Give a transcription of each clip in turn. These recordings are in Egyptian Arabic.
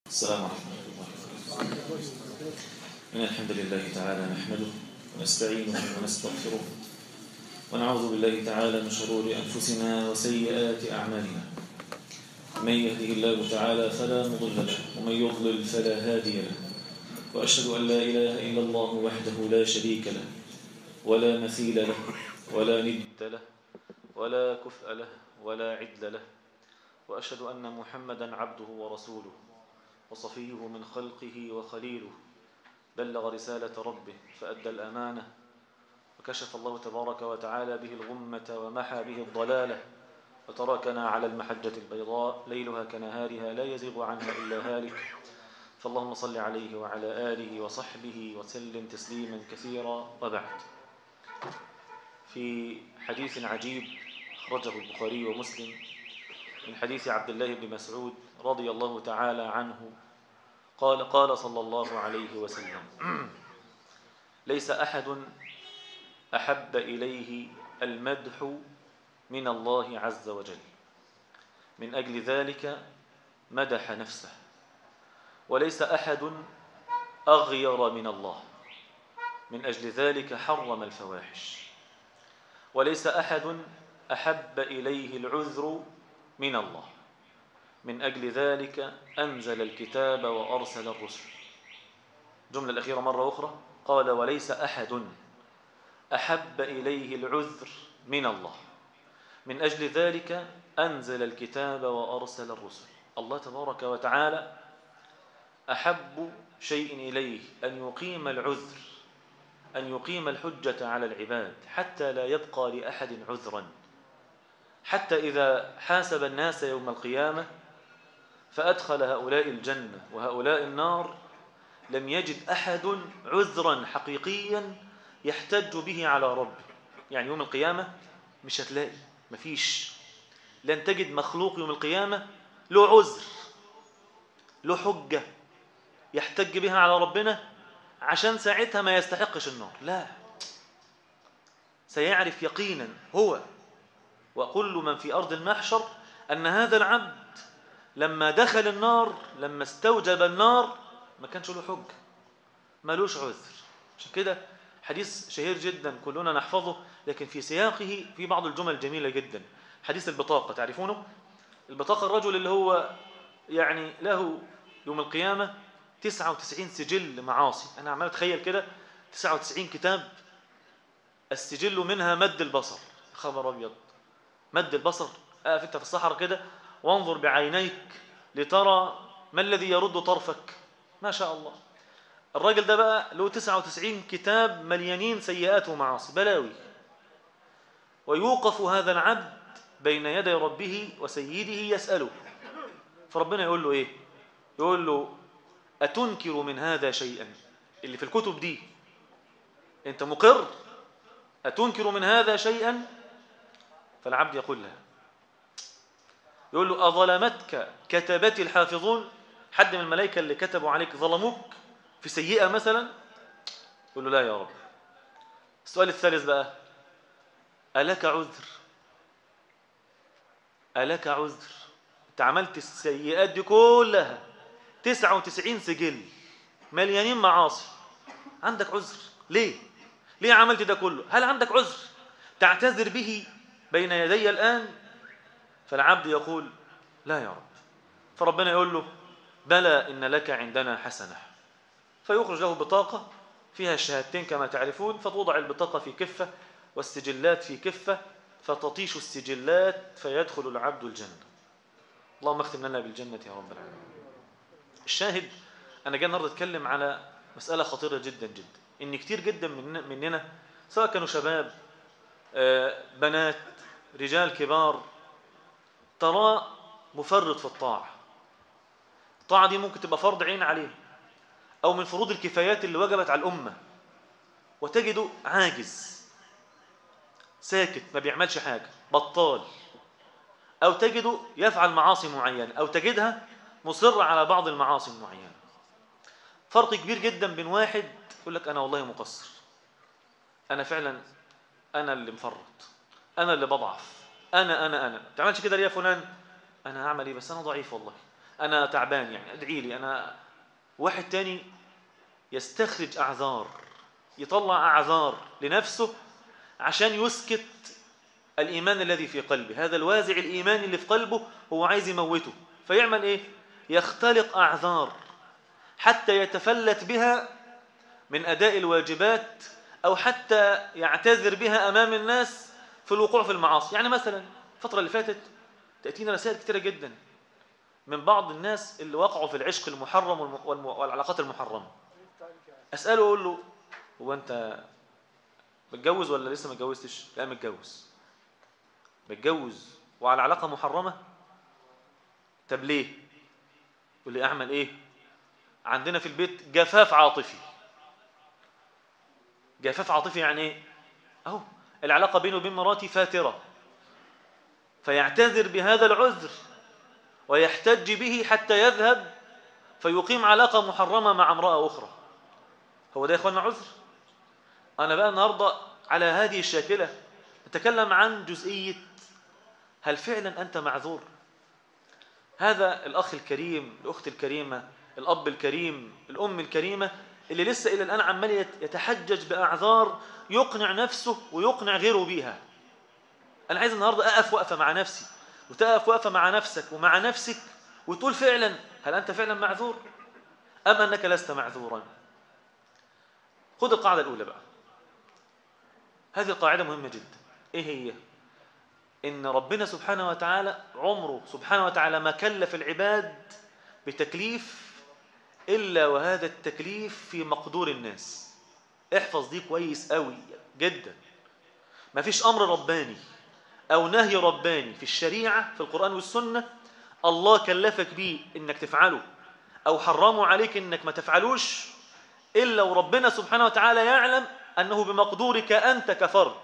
السلام عليكم ورحمة الله وبركاته إن الحمد لله تعالى نحمده ونستعينه ونستغفره ونعوذ بالله تعالى من شرور أنفسنا وسيئات أعمالنا من يهده الله تعالى فلا مضل له ومن يضلل فلا هادي له وأشهد أن لا إله إلا الله وحده لا شريك له ولا مثيل له ولا ند له ولا كفء له ولا عدل له وأشهد أن محمدا عبده ورسوله وصفيه من خلقه وخليله بلغ رسالة ربه فأدى الأمانة وكشف الله تبارك وتعالى به الغمة ومحى به الضلالة وتركنا على المحجة البيضاء ليلها كنهارها لا يزيغ عنها إلا هالك فاللهم صل عليه وعلى آله وصحبه وسلم تسليما كثيرا وبعد في حديث عجيب أخرجه البخاري ومسلم من حديث عبد الله بن مسعود رضي الله تعالى عنه قال قال صلى الله عليه وسلم ليس أحد أحب إليه المدح من الله عز وجل من أجل ذلك مدح نفسه وليس أحد أغير من الله من أجل ذلك حرم الفواحش وليس أحد أحب إليه العذر من الله من أجل ذلك أنزل الكتاب وأرسل الرسل جملة الأخيرة مرة أخرى قال وليس أحد أحب إليه العذر من الله من أجل ذلك أنزل الكتاب وأرسل الرسل الله تبارك وتعالى أحب شيء إليه أن يقيم العذر أن يقيم الحجة على العباد حتى لا يبقى لأحد عذرا حتى إذا حاسب الناس يوم القيامة فأدخل هؤلاء الجنة وهؤلاء النار لم يجد أحد عذرا حقيقيا يحتج به على ربه يعني يوم القيامة مش هتلاقي مفيش لن تجد مخلوق يوم القيامة له عذر له حجة يحتج بها على ربنا عشان ساعتها ما يستحقش النار لا سيعرف يقينا هو وكل من في أرض المحشر أن هذا العبد لما دخل النار لما استوجب النار ما كانش له حجة ملوش عذر عشان كده حديث شهير جدا كلنا نحفظه لكن في سياقه في بعض الجمل جميلة جدا حديث البطاقة تعرفونه البطاقة الرجل اللي هو يعني له يوم القيامة 99 سجل معاصي أنا عمال أتخيل كده 99 كتاب السجل منها مد البصر خبر أبيض مد البصر أقف أنت في الصحراء كده وانظر بعينيك لترى ما الذي يرد طرفك ما شاء الله الراجل ده بقى له 99 كتاب مليانين سيئات ومعاصي بلاوي ويوقف هذا العبد بين يدي ربه وسيده يسأله فربنا يقول له إيه يقول له أتنكر من هذا شيئا اللي في الكتب دي أنت مقر أتنكر من هذا شيئا فالعبد يقول لها يقول له أظلمتك كتبتي الحافظون حد من الملائكة اللي كتبوا عليك ظلموك في سيئة مثلا يقول له لا يا رب السؤال الثالث بقى ألك عذر ألك عذر أنت عملت السيئات دي كلها 99 سجل مليانين معاصي عندك عذر ليه ليه عملت ده كله هل عندك عذر تعتذر به بين يدي الآن فالعبد يقول لا يا رب فربنا يقول له بلى إن لك عندنا حسنة فيخرج له بطاقة فيها الشهادتين كما تعرفون فتوضع البطاقة في كفة والسجلات في كفة فتطيش السجلات فيدخل العبد الجنة اللهم اختم لنا بالجنة يا رب العالمين الشاهد أنا جاي النهارده أتكلم على مسألة خطيرة جدا جدا إن كتير جدا من مننا سواء كانوا شباب بنات رجال كبار ترى مفرط في الطاعة الطاعة دي ممكن تبقى فرض عين عليه أو من فروض الكفايات اللي وجبت على الأمة وتجده عاجز ساكت ما بيعملش حاجة بطال أو تجده يفعل معاصي معينة أو تجدها مصر على بعض المعاصي المعينة فرق كبير جدا بين واحد يقول لك أنا والله مقصر أنا فعلا أنا اللي مفرط أنا اللي بضعف أنا أنا أنا تعملش كده ليه يا فلان أنا هعمل إيه بس أنا ضعيف والله انا تعبان يعني ادعي لي انا واحد تاني يستخرج اعذار يطلع اعذار لنفسه عشان يسكت الايمان الذي في قلبه هذا الوازع الايماني اللي في قلبه هو عايز يموته فيعمل ايه يختلق اعذار حتى يتفلت بها من اداء الواجبات او حتى يعتذر بها امام الناس في الوقوع في المعاصي يعني مثلا الفتره اللي فاتت تاتينا رسائل كثيره جدا من بعض الناس اللي وقعوا في العشق المحرم والم- والم- والعلاقات المحرمه اساله اقول له هو انت متجوز ولا لسه ما اتجوزتش لا متجوز متجوز وعلى علاقه محرمه طب ليه يقول لي اعمل ايه عندنا في البيت جفاف عاطفي جفاف عاطفي يعني ايه اهو العلاقه بينه وبين مراتي فاتره فيعتذر بهذا العذر ويحتج به حتى يذهب فيقيم علاقه محرمه مع امراه اخرى هو ده يا اخوانا عذر انا بقى النهارده على هذه الشاكله نتكلم عن جزئيه هل فعلا انت معذور هذا الاخ الكريم الاخت الكريمه الاب الكريم الام الكريمه اللي لسه الى الان عمال يت- يتحجج باعذار يقنع نفسه ويقنع غيره بيها انا عايز النهارده اقف وقفه مع نفسي وتقف وقفه مع نفسك ومع نفسك وتقول فعلا هل انت فعلا معذور ام انك لست معذورا خذ القاعده الاولى بقى هذه القاعده مهمه جدا ايه هي ان ربنا سبحانه وتعالى عمره سبحانه وتعالى ما كلف العباد بتكليف الا وهذا التكليف في مقدور الناس احفظ دي كويس قوي جدا ما فيش امر رباني او نهي رباني في الشريعه في القران والسنه الله كلفك بيه انك تفعله او حرمه عليك انك ما تفعلوش الا وربنا سبحانه وتعالى يعلم انه بمقدورك انت كفرد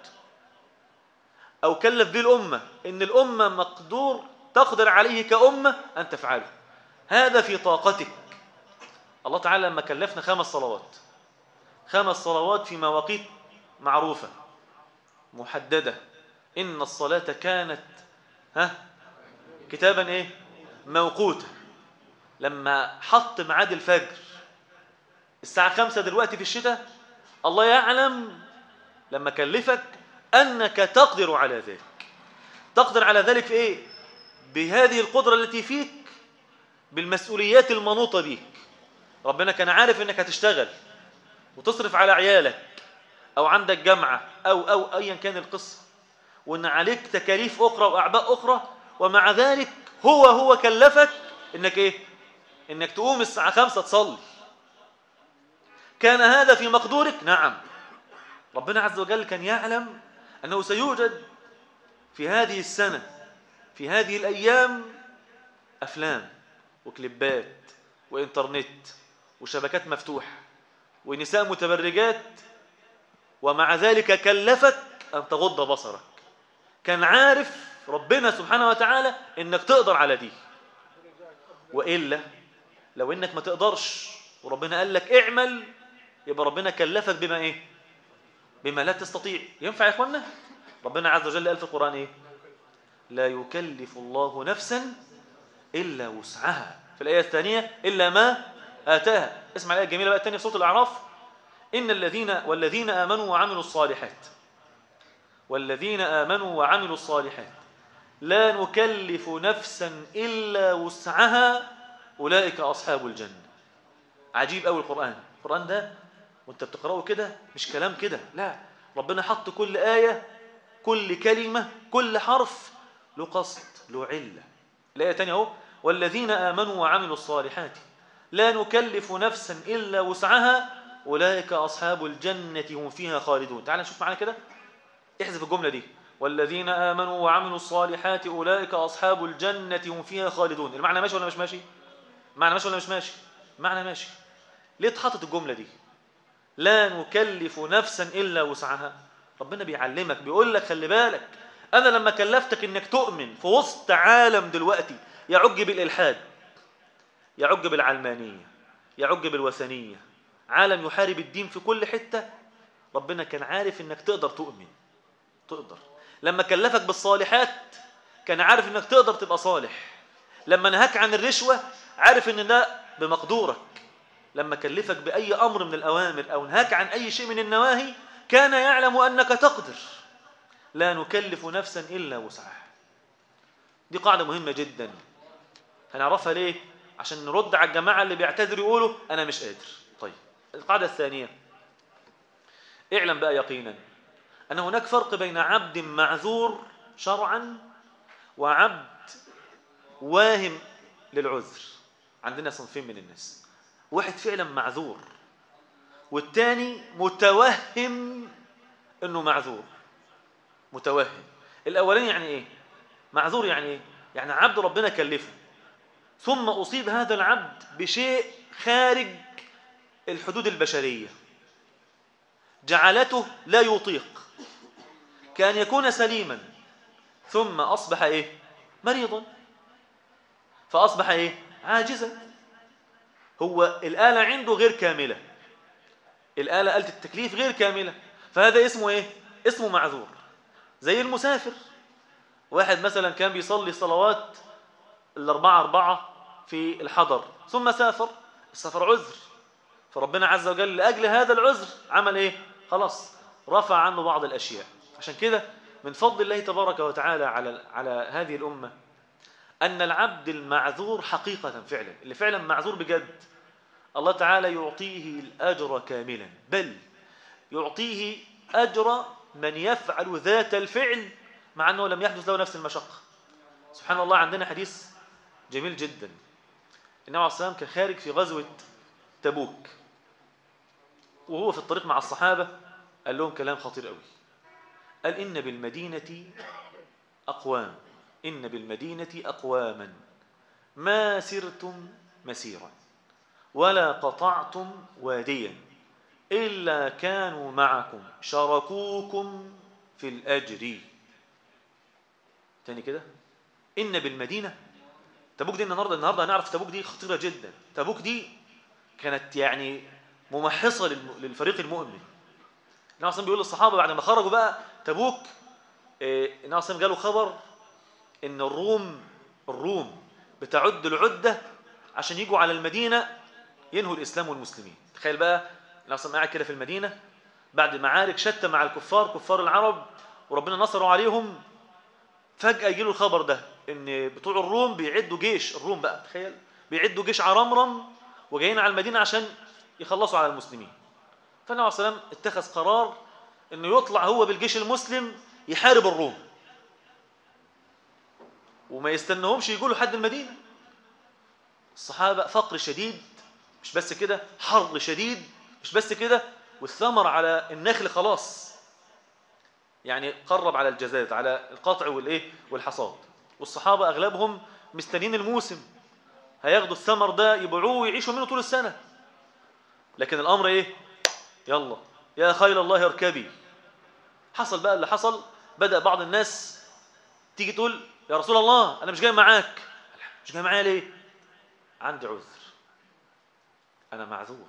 او كلف به الامه ان الامه مقدور تقدر عليه كامه ان تفعله هذا في طاقتك الله تعالى لما كلفنا خمس صلوات خمس صلوات في مواقيت معروفه محدده ان الصلاه كانت ها كتابا ايه موقوتا لما حط ميعاد الفجر الساعه خمسة دلوقتي في الشتاء الله يعلم لما كلفك انك تقدر على ذلك تقدر على ذلك في ايه بهذه القدره التي فيك بالمسؤوليات المنوطه بيك ربنا كان عارف انك هتشتغل وتصرف على عيالك او عندك جامعه او او ايا كان القصه وان عليك تكاليف اخرى واعباء اخرى ومع ذلك هو هو كلفك انك ايه انك تقوم الساعه خمسة تصلي كان هذا في مقدورك نعم ربنا عز وجل كان يعلم انه سيوجد في هذه السنه في هذه الايام افلام وكليبات وانترنت وشبكات مفتوحه ونساء متبرجات ومع ذلك كلفك ان تغض بصرك كان عارف ربنا سبحانه وتعالى انك تقدر على دي والا لو انك ما تقدرش وربنا قال لك اعمل يبقى ربنا كلفك بما ايه بما لا تستطيع ينفع يا اخوانا ربنا عز وجل قال في القران ايه لا يكلف الله نفسا الا وسعها في الايه الثانيه الا ما اتاها اسمع الايه الجميله بقى الثانيه في سوره الاعراف ان الذين والذين امنوا وعملوا الصالحات والذين امنوا وعملوا الصالحات لا نكلف نفسا الا وسعها اولئك اصحاب الجنه عجيب قوي القران القران ده وانت بتقراه كده مش كلام كده لا ربنا حط كل ايه كل كلمه كل حرف له قصد له عله الايه الثانيه اهو والذين امنوا وعملوا الصالحات لا نكلف نفسا الا وسعها اولئك اصحاب الجنه هم فيها خالدون تعال نشوف معانا كده احذف الجمله دي والذين امنوا وعملوا الصالحات اولئك اصحاب الجنه هم فيها خالدون المعنى ماشي ولا مش ماشي معنى ماشي ولا مش ماشي معنى ماشي ليه اتحطت الجمله دي لا نكلف نفسا الا وسعها ربنا بيعلمك بيقول لك خلي بالك انا لما كلفتك انك تؤمن في وسط عالم دلوقتي يعج بالالحاد يعج بالعلمانيه يعج بالوثنيه عالم يحارب الدين في كل حته ربنا كان عارف انك تقدر تؤمن تقدر لما كلفك بالصالحات كان عارف انك تقدر تبقى صالح لما نهاك عن الرشوه عارف ان ده بمقدورك لما كلفك بأي أمر من الأوامر أو نهاك عن أي شيء من النواهي كان يعلم أنك تقدر لا نكلف نفسا إلا وسعها دي قاعدة مهمة جدا هنعرفها ليه عشان نرد على الجماعة اللي بيعتذروا يقولوا أنا مش قادر طيب القاعدة الثانية اعلم بقى يقينا أن هناك فرق بين عبد معذور شرعا وعبد واهم للعذر عندنا صنفين من الناس واحد فعلا معذور والتاني متوهم انه معذور متوهم الاولاني يعني ايه معذور يعني ايه يعني عبد ربنا كلفه ثم اصيب هذا العبد بشيء خارج الحدود البشريه جعلته لا يطيق كان يكون سليما ثم اصبح ايه مريضا فاصبح ايه عاجزا هو الآلة عنده غير كاملة الآلة آلة التكليف غير كاملة فهذا اسمه ايه اسمه معذور زي المسافر واحد مثلا كان بيصلي صلوات الأربعة أربعة في الحضر ثم سافر السفر عذر فربنا عز وجل لأجل هذا العذر عمل ايه خلاص رفع عنه بعض الأشياء عشان كده من فضل الله تبارك وتعالى على على هذه الأمة أن العبد المعذور حقيقة فعلا اللي فعلا معذور بجد الله تعالى يعطيه الأجر كاملا بل يعطيه أجر من يفعل ذات الفعل مع أنه لم يحدث له نفس المشقة سبحان الله عندنا حديث جميل جدا النبي عليه الصلاة والسلام كان خارج في غزوة تبوك وهو في الطريق مع الصحابة قال لهم كلام خطير قوي قال إن بالمدينة أقوام إن بالمدينة أقواما ما سرتم مسيرا ولا قطعتم واديا إلا كانوا معكم شركوكم في الأجر تاني كده إن بالمدينة تبوك دي النهاردة النهاردة هنعرف تبوك دي خطيرة جدا تبوك دي كانت يعني ممحصة للفريق المؤمن النبي صلى بيقول للصحابة بعد ما خرجوا بقى تبوك النبي صلى قالوا خبر ان الروم الروم بتعد العدة عشان يجوا على المدينة ينهوا الإسلام والمسلمين تخيل بقى النبي قاعد كده في المدينة بعد معارك شتى مع الكفار كفار العرب وربنا نصروا عليهم فجأة يجي له الخبر ده ان بتوع الروم بيعدوا جيش الروم بقى تخيل بيعدوا جيش عرمرم وجايين على المدينة عشان يخلصوا على المسلمين فالنبي عليه الصلاة والسلام اتخذ قرار انه يطلع هو بالجيش المسلم يحارب الروم وما يستنهمش يقولوا لحد المدينة الصحابة فقر شديد مش بس كده حر شديد مش بس كده والثمر على النخل خلاص يعني قرب على الجزاز على القطع والايه والحصاد والصحابة اغلبهم مستنين الموسم هياخدوا الثمر ده يبيعوه ويعيشوا منه طول السنة لكن الامر ايه يلا يا خيل الله اركبي حصل بقى اللي حصل بدأ بعض الناس تيجي تقول يا رسول الله أنا مش جاي معاك مش جاي معايا ليه عندي عذر أنا معذور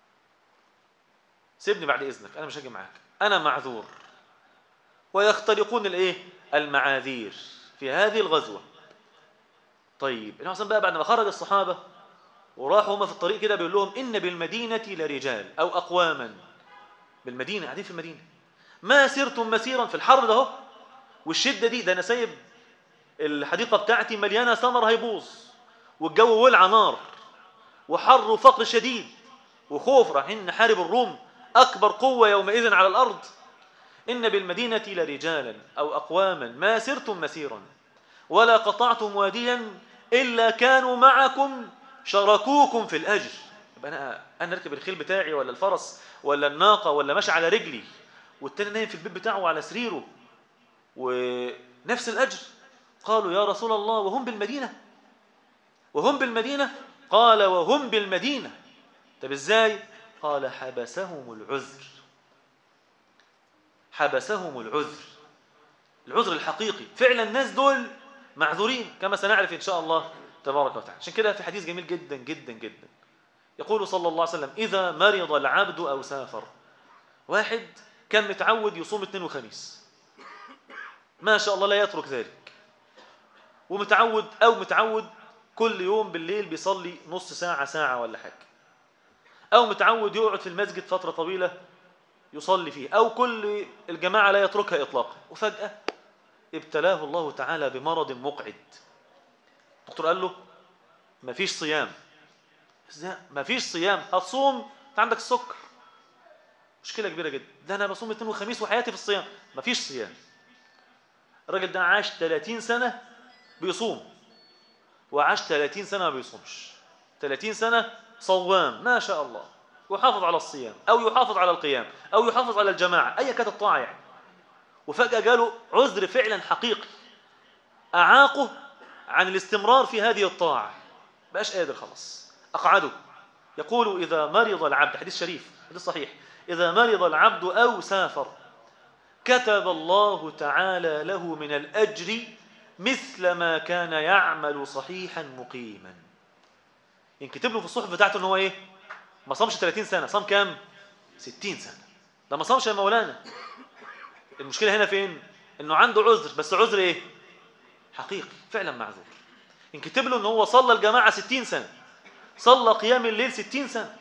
سيبني بعد إذنك أنا مش هاجي معاك أنا معذور ويختلقون الإيه المعاذير في هذه الغزوة طيب النبي بقى بعد ما خرج الصحابة وراحوا هما في الطريق كده بيقول لهم إن بالمدينة لرجال أو أقواما بالمدينة قاعدين في المدينة ما سرتم مسيرا في الحر ده اهو والشدة دي ده أنا سايب الحديقة بتاعتي مليانة ثمر هيبوظ والجو ولع نار وحر وفقر شديد وخوف رايحين نحارب الروم أكبر قوة يومئذ على الأرض إن بالمدينة لرجالا أو أقواما ما سرتم مسيرا ولا قطعتم واديا إلا كانوا معكم شركوكم في الأجر يبقى أنا أنا أركب الخيل بتاعي ولا الفرس ولا الناقة ولا ماشي على رجلي والتاني نايم في البيت بتاعه على سريره ونفس الأجر قالوا يا رسول الله وهم بالمدينة وهم بالمدينة قال وهم بالمدينة طب ازاي قال حبسهم العذر حبسهم العذر العذر الحقيقي فعلا الناس دول معذورين كما سنعرف إن شاء الله تبارك وتعالى عشان كده في حديث جميل جدا جدا جدا يقول صلى الله عليه وسلم إذا مرض العبد أو سافر واحد كان متعود يصوم اثنين وخميس ما شاء الله لا يترك ذلك ومتعود أو متعود كل يوم بالليل بيصلي نص ساعة ساعة ولا حاجة أو متعود يقعد في المسجد فترة طويلة يصلي فيه أو كل الجماعة لا يتركها إطلاقا وفجأة ابتلاه الله تعالى بمرض مقعد الدكتور قال له مفيش صيام ازاي مفيش صيام هتصوم انت عندك السكر مشكلة كبيرة جدا ده أنا بصوم اثنين وخميس وحياتي في الصيام مفيش صيام الراجل ده عاش 30 سنة بيصوم وعاش 30 سنة ما بيصومش 30 سنة صوام ما شاء الله يحافظ على الصيام أو يحافظ على القيام أو يحافظ على الجماعة أي كانت الطاعة يعني وفجأة جاله عذر فعلا حقيقي أعاقه عن الاستمرار في هذه الطاعة بقاش قادر خلاص أقعده يقول إذا مرض العبد حديث شريف حديث صحيح إذا مرض العبد أو سافر كتب الله تعالى له من الأجر مثل ما كان يعمل صحيحا مقيما ينكتب له في الصحف بتاعته ان هو ايه ما صامش 30 سنة صام كام 60 سنة ده ما صامش يا مولانا المشكلة هنا فين انه عنده عذر بس عذر ايه حقيقي فعلا معذور ينكتب له ان هو صلى الجماعة 60 سنة صلى قيام الليل 60 سنة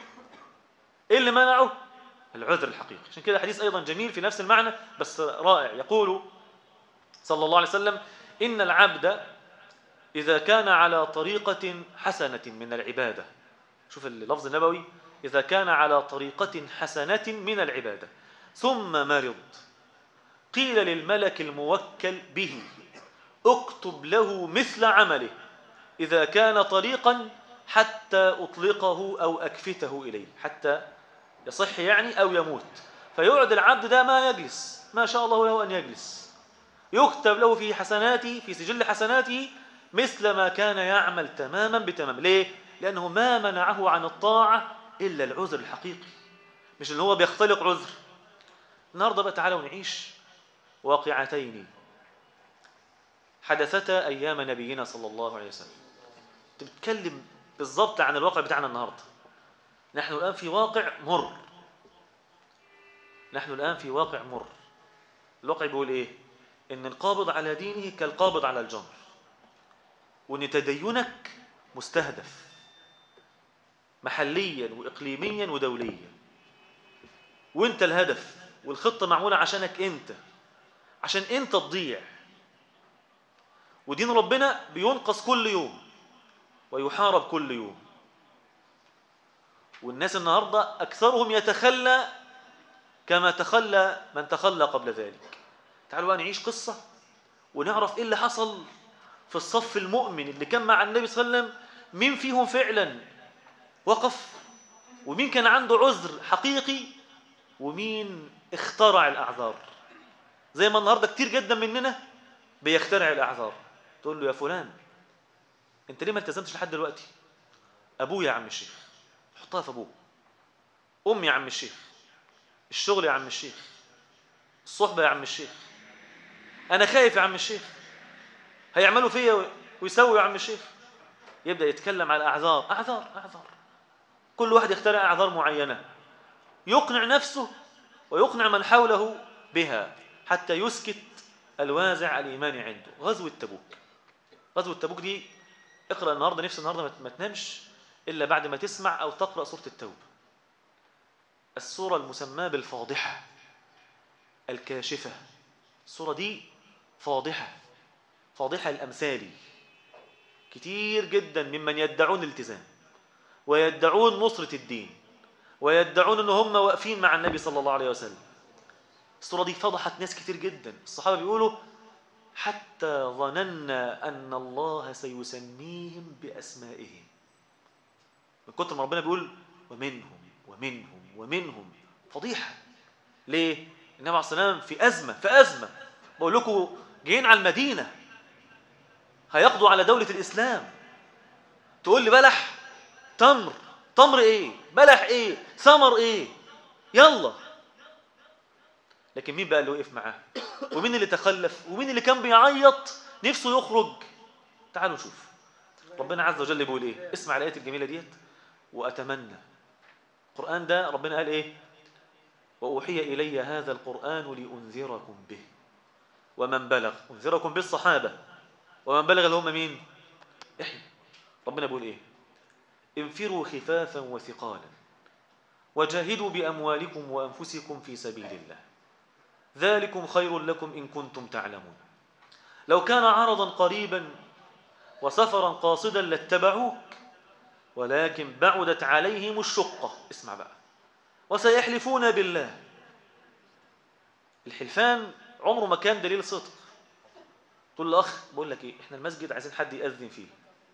ايه اللي منعه العذر الحقيقي عشان كده حديث ايضا جميل في نفس المعنى بس رائع يقول صلى الله عليه وسلم ان العبد اذا كان على طريقة حسنة من العبادة شوف اللفظ النبوي اذا كان على طريقة حسنة من العبادة ثم مرض قيل للملك الموكل به اكتب له مثل عمله إذا كان طريقا حتى أطلقه أو أكفته إليه حتى يصح يعني أو يموت فيقعد العبد ده ما يجلس ما شاء الله له أن يجلس يكتب له في حسناته في سجل حسناته مثل ما كان يعمل تماما بتمام ليه؟ لأنه ما منعه عن الطاعة إلا العذر الحقيقي مش اللي هو بيختلق عذر النهاردة بقى تعالوا نعيش واقعتين حدثتا أيام نبينا صلى الله عليه وسلم بتتكلم بالضبط عن الواقع بتاعنا النهاردة نحن الآن في واقع مر نحن الآن في واقع مر الواقع بيقول إيه إن القابض على دينه كالقابض على الجمر وإن تدينك مستهدف محليا وإقليميا ودوليا وإنت الهدف والخطة معمولة عشانك أنت عشان أنت تضيع ودين ربنا بينقص كل يوم ويحارب كل يوم والناس النهاردة أكثرهم يتخلى كما تخلى من تخلى قبل ذلك تعالوا بقى نعيش قصة ونعرف إيه اللي حصل في الصف المؤمن اللي كان مع النبي صلى الله عليه وسلم مين فيهم فعلا وقف ومين كان عنده عذر حقيقي ومين اخترع الأعذار زي ما النهاردة كتير جدا مننا بيخترع الأعذار تقول له يا فلان انت ليه ما التزمتش لحد دلوقتي ابويا يا عم الشيخ حطها في ابوه امي يا عم الشيخ الشغل يا عم الشيخ الصحبه يا عم الشيخ انا خايف يا عم الشيخ هيعملوا فيا ويسوي يا عم الشيخ يبدا يتكلم على اعذار اعذار اعذار كل واحد يخترع اعذار معينه يقنع نفسه ويقنع من حوله بها حتى يسكت الوازع الايماني عنده غزوه تبوك غزوه تبوك دي اقرا النهارده نفس النهارده ما تنامش الا بعد ما تسمع او تقرا سوره التوبه السوره المسماه بالفاضحه الكاشفه السوره دي فاضحه فاضحه الامثال كتير جدا ممن يدعون الالتزام ويدعون نصره الدين ويدعون ان هم واقفين مع النبي صلى الله عليه وسلم السوره دي فضحت ناس كتير جدا الصحابه بيقولوا حتى ظننا أن الله سيسميهم بأسمائهم من كتر ما ربنا بيقول ومنهم ومنهم ومنهم فضيحة ليه؟ النبي عليه الصلاة والسلام في أزمة في أزمة بقول لكم جايين على المدينة هيقضوا على دولة الإسلام تقول لي بلح تمر تمر إيه؟ بلح إيه؟ ثمر إيه؟ يلا لكن مين بقى اللي وقف معاه ومين اللي تخلف ومين اللي كان بيعيط نفسه يخرج تعالوا نشوف ربنا عز وجل بيقول ايه اسمع الايات الجميله ديت واتمنى القران ده ربنا قال ايه واوحي الي هذا القران لانذركم به ومن بلغ انذركم بالصحابه ومن بلغ اللي هم مين احنا ربنا بيقول إيه انفروا خفافا وثقالا وجاهدوا بأموالكم وأنفسكم في سبيل الله ذلكم خير لكم إن كنتم تعلمون لو كان عرضا قريبا وسفرا قاصدا لاتبعوك ولكن بعدت عليهم الشقة اسمع بقى وسيحلفون بالله الحلفان عمره ما كان دليل صدق تقول له أخ بقول لك إيه إحنا المسجد عايزين حد يأذن فيه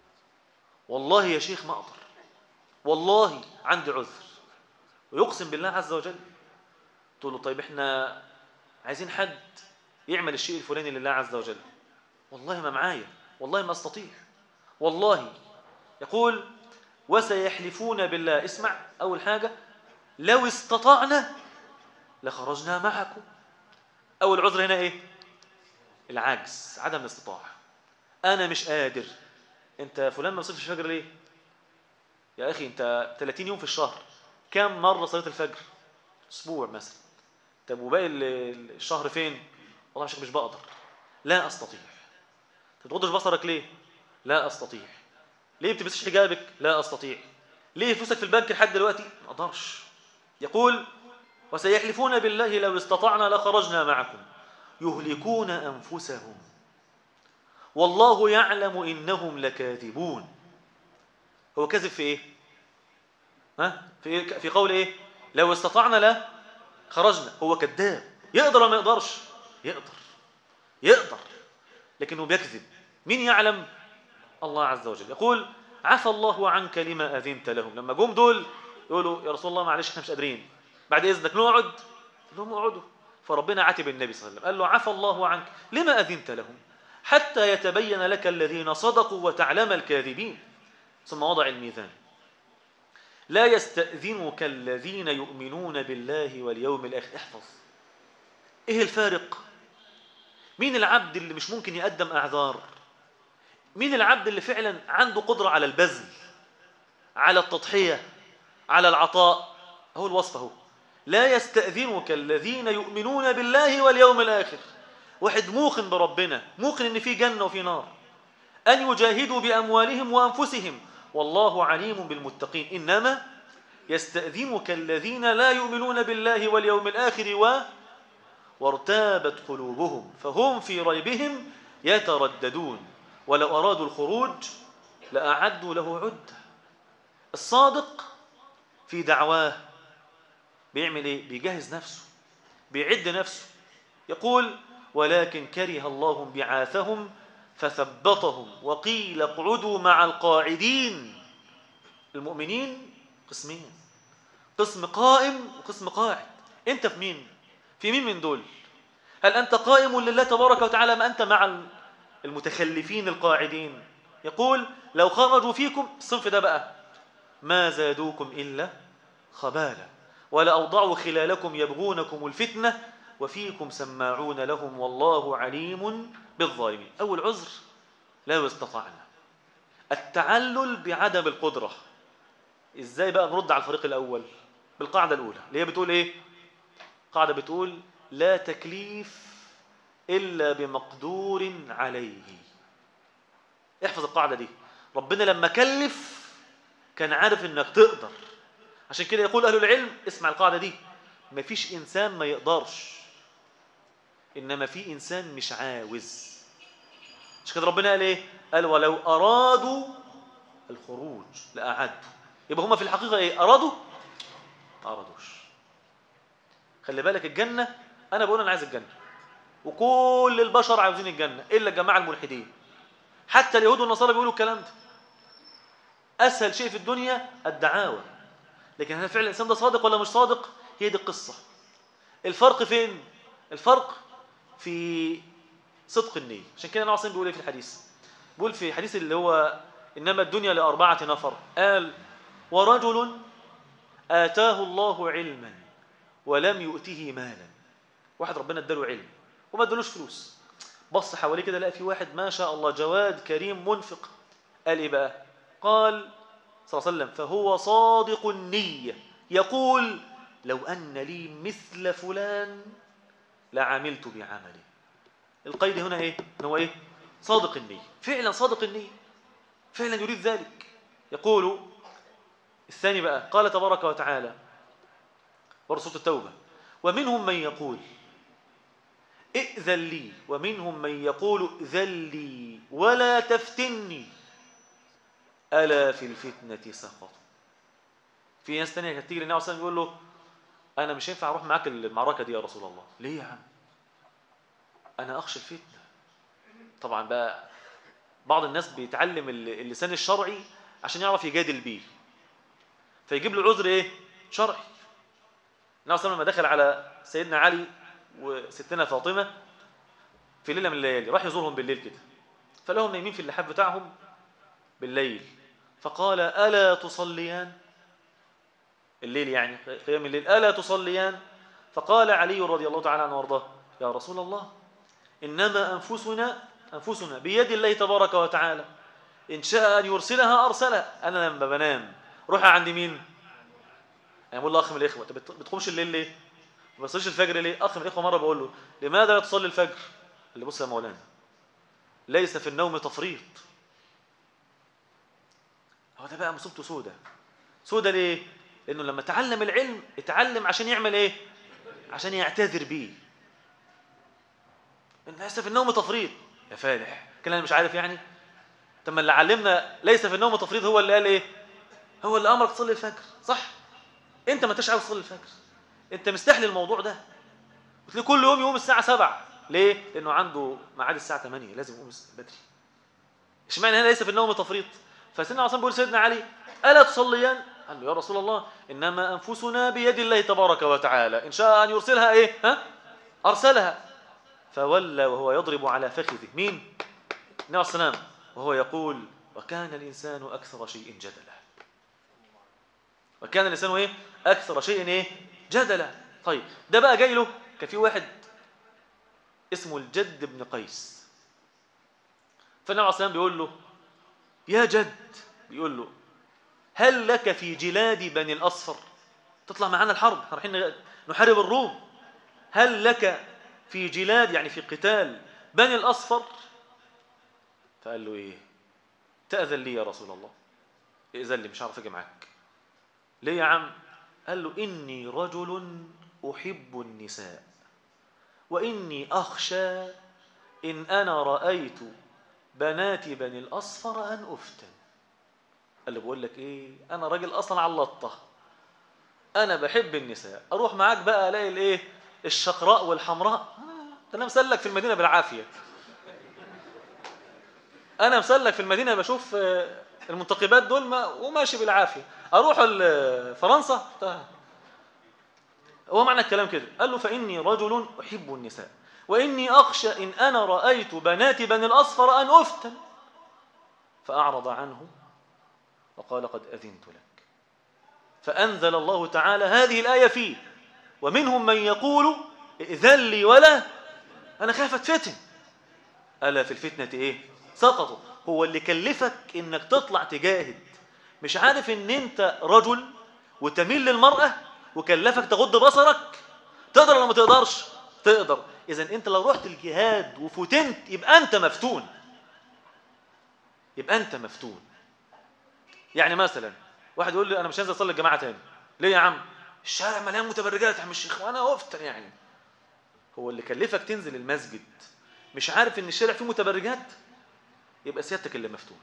والله يا شيخ ما أقدر والله عندي عذر ويقسم بالله عز وجل تقول له طيب إحنا عايزين حد يعمل الشيء الفلاني لله عز وجل والله ما معايا والله ما استطيع والله يقول وسيحلفون بالله اسمع أول حاجة لو استطعنا لخرجنا معكم أول عذر هنا إيه العجز عدم الاستطاعة أنا مش قادر أنت فلان ما بصيرش الفجر ليه يا أخي أنت 30 يوم في الشهر كم مرة صليت الفجر أسبوع مثلا طب وباقي الشهر فين والله مش مش بقدر لا أستطيع تتغضش بصرك ليه لا أستطيع ليه بتلبسش حجابك لا أستطيع ليه فلوسك في البنك لحد دلوقتي ما أقدرش يقول وسيحلفون بالله لو استطعنا لخرجنا معكم يهلكون أنفسهم والله يعلم إنهم لكاذبون هو كذب في إيه ها في إيه؟ في قول إيه لو استطعنا لا خرجنا هو كذاب يقدر ولا ما يقدرش يقدر يقدر لكنه بيكذب مين يعلم الله عز وجل يقول عفى الله عنك لما أذنت لهم لما جم دول يقولوا يا رسول الله معلش احنا مش قادرين بعد إذنك نقعد لهم اقعدوا فربنا عاتب النبي صلى الله عليه وسلم قال له عفى الله عنك لما أذنت لهم حتى يتبين لك الذين صدقوا وتعلم الكاذبين ثم وضع الميزان لا يستأذنك الذين يؤمنون بالله واليوم الآخر احفظ ايه الفارق مين العبد اللي مش ممكن يقدم أعذار مين العبد اللي فعلا عنده قدرة على البذل على التضحية على العطاء هو الوصف هو لا يستأذنك الذين يؤمنون بالله واليوم الآخر واحد موقن بربنا موقن ان في جنة وفي نار أن يجاهدوا بأموالهم وأنفسهم والله عليم بالمتقين إنما يستأذنك الذين لا يؤمنون بالله واليوم الآخر و وارتابت قلوبهم فهم في ريبهم يترددون ولو أرادوا الخروج لأعدوا له عدة الصادق في دعواه بيعمل ايه بيجهز نفسه بيعد نفسه يقول ولكن كره الله بعاثهم فثبطهم وقيل اقعدوا مع القاعدين المؤمنين قسمين قسم قائم وقسم قاعد انت في مين في مين من دول هل انت قائم لله تبارك وتعالى ما انت مع المتخلفين القاعدين يقول لو خرجوا فيكم الصنف ده بقى ما زادوكم الا خبالا ولأوضعوا خلالكم يبغونكم الفتنة وفيكم سماعون لهم والله عليم بالظالمين أول عذر لا استطعنا التعلل بعدم القدرة إزاي بقى نرد على الفريق الأول بالقاعدة الأولى اللي هي بتقول إيه قاعدة بتقول لا تكليف إلا بمقدور عليه احفظ القاعدة دي ربنا لما كلف كان عارف إنك تقدر عشان كده يقول أهل العلم اسمع القاعدة دي ما فيش إنسان ما يقدرش إنما في إنسان مش عاوز عشان كده ربنا قال إيه قال ولو أرادوا الخروج لأعدوا يبقى هما في الحقيقة إيه أرادوا ما أرادوش خلي بالك الجنة أنا بقول أنا عايز الجنة وكل البشر عاوزين الجنة إلا الجماعة الملحدين حتى اليهود والنصارى بيقولوا الكلام ده أسهل شيء في الدنيا الدعاوى لكن هل فعلا الإنسان ده صادق ولا مش صادق هي دي القصة الفرق فين الفرق في صدق النية عشان كده النبي بيقول ايه في الحديث بيقول في حديث اللي هو إنما الدنيا لأربعة نفر قال ورجل آتاه الله علما ولم يؤته مالا واحد ربنا اداله علم وما ادالوش فلوس بص حواليه كده لقى في واحد ما شاء الله جواد كريم منفق قال ايه بقى قال صلى الله عليه وسلم فهو صادق النية يقول لو أن لي مثل فلان لعملت بعمله القيد هنا ايه هو ايه صادق النية فعلا صادق النية فعلا يريد ذلك يقول الثاني بقى قال تبارك وتعالى برضه سورة التوبة ومنهم من يقول ائذن لي ومنهم من يقول ائذن لي ولا تفتني ألا في الفتنة سقطوا في ناس تانية كانت تيجي للنبي صلى الله عليه وسلم يقول له أنا مش هينفع أروح معاك المعركة دي يا رسول الله ليه يا عم أنا أخشى الفتنة طبعا بقى بعض الناس بيتعلم اللسان الشرعي عشان يعرف يجادل بيه فيجيب له عذر ايه شرعي النبي صلى الله عليه وسلم لما دخل على سيدنا علي وستنا فاطمه في ليله من الليالي راح يزورهم بالليل كده فلهم نايمين في اللحاف بتاعهم بالليل فقال الا تصليان الليل يعني قيام الليل الا تصليان فقال علي رضي الله تعالى عنه وارضاه يا رسول الله انما انفسنا انفسنا بيد الله تبارك وتعالى ان شاء ان يرسلها ارسلها انا لما بنام روح عند مين يعني بقول له اخ من الاخوه انت بتقومش الليل ليه ما بتصليش الفجر ليه اخ من الاخوه مره بقول له لماذا لا تصلي الفجر قال لي بص يا مولانا ليس في النوم تفريط هو ده بقى مصيبته سودة سودة ليه لانه لما تعلم العلم اتعلم عشان يعمل ايه عشان يعتذر بيه ليس في النوم تفريط يا فالح كلام مش عارف يعني طب ما اللي علمنا ليس في النوم تفريط هو اللي قال ايه هو اللي امرك تصلي الفجر صح انت ما انتش عاوز تصلي الفجر انت مستحلي الموضوع ده قلت كل يوم يقوم الساعه 7 ليه لانه عنده ميعاد الساعه 8 لازم يقوم بدري اشمعنى هنا ليس في النوم تفريط فسيدنا عاصم بيقول سيدنا علي الا تصليان قال له يا رسول الله انما انفسنا بيد الله تبارك وتعالى ان شاء ان يرسلها ايه ها ارسلها فولى وهو يضرب على فخذه مين النبي عليه السلام وهو يقول وكان الانسان اكثر شيء جدلا وكان الانسان ايه اكثر شيء ايه جدلا طيب ده بقى جاي له كان في واحد اسمه الجد بن قيس فالنبي عليه السلام بيقول له يا جد بيقول له هل لك في جلاد بني الاصفر تطلع معانا الحرب احنا رايحين نحارب الروم هل لك في جلاد يعني في قتال بني الاصفر فقال له ايه تاذن لي يا رسول الله ائذن لي مش عارف اجي معاك ليه يا عم قال له إني رجل أحب النساء وإني أخشى إن أنا رأيت بنات بني الأصفر أن أفتن قال له بقول لك إيه أنا راجل أصلا على اللطة أنا بحب النساء أروح معاك بقى ألاقي الإيه الشقراء والحمراء أنا مسلك في المدينة بالعافية أنا مسلك في المدينة بشوف المنتقبات دول وماشي بالعافية اروح فرنسا هو معنى الكلام كده قال له فاني رجل احب النساء واني اخشى ان انا رايت بنات بني الاصفر ان افتن فاعرض عنه وقال قد اذنت لك فانزل الله تعالى هذه الايه فيه ومنهم من يقول ائذن لي ولا انا خايف اتفتن الا في الفتنه ايه سقطوا هو اللي كلفك انك تطلع تجاهد مش عارف ان انت رجل وتميل للمرأة وكلفك تغض بصرك تقدر ولا ما تقدرش تقدر اذا انت لو رحت الجهاد وفتنت يبقى انت مفتون يبقى انت مفتون يعني مثلا واحد يقول لي انا مش هنزل اصلي الجماعه تاني ليه يا عم الشارع مليان متبرجات يا عم الشيخ وانا افتن يعني هو اللي كلفك تنزل المسجد مش عارف ان الشارع فيه متبرجات يبقى سيادتك اللي مفتون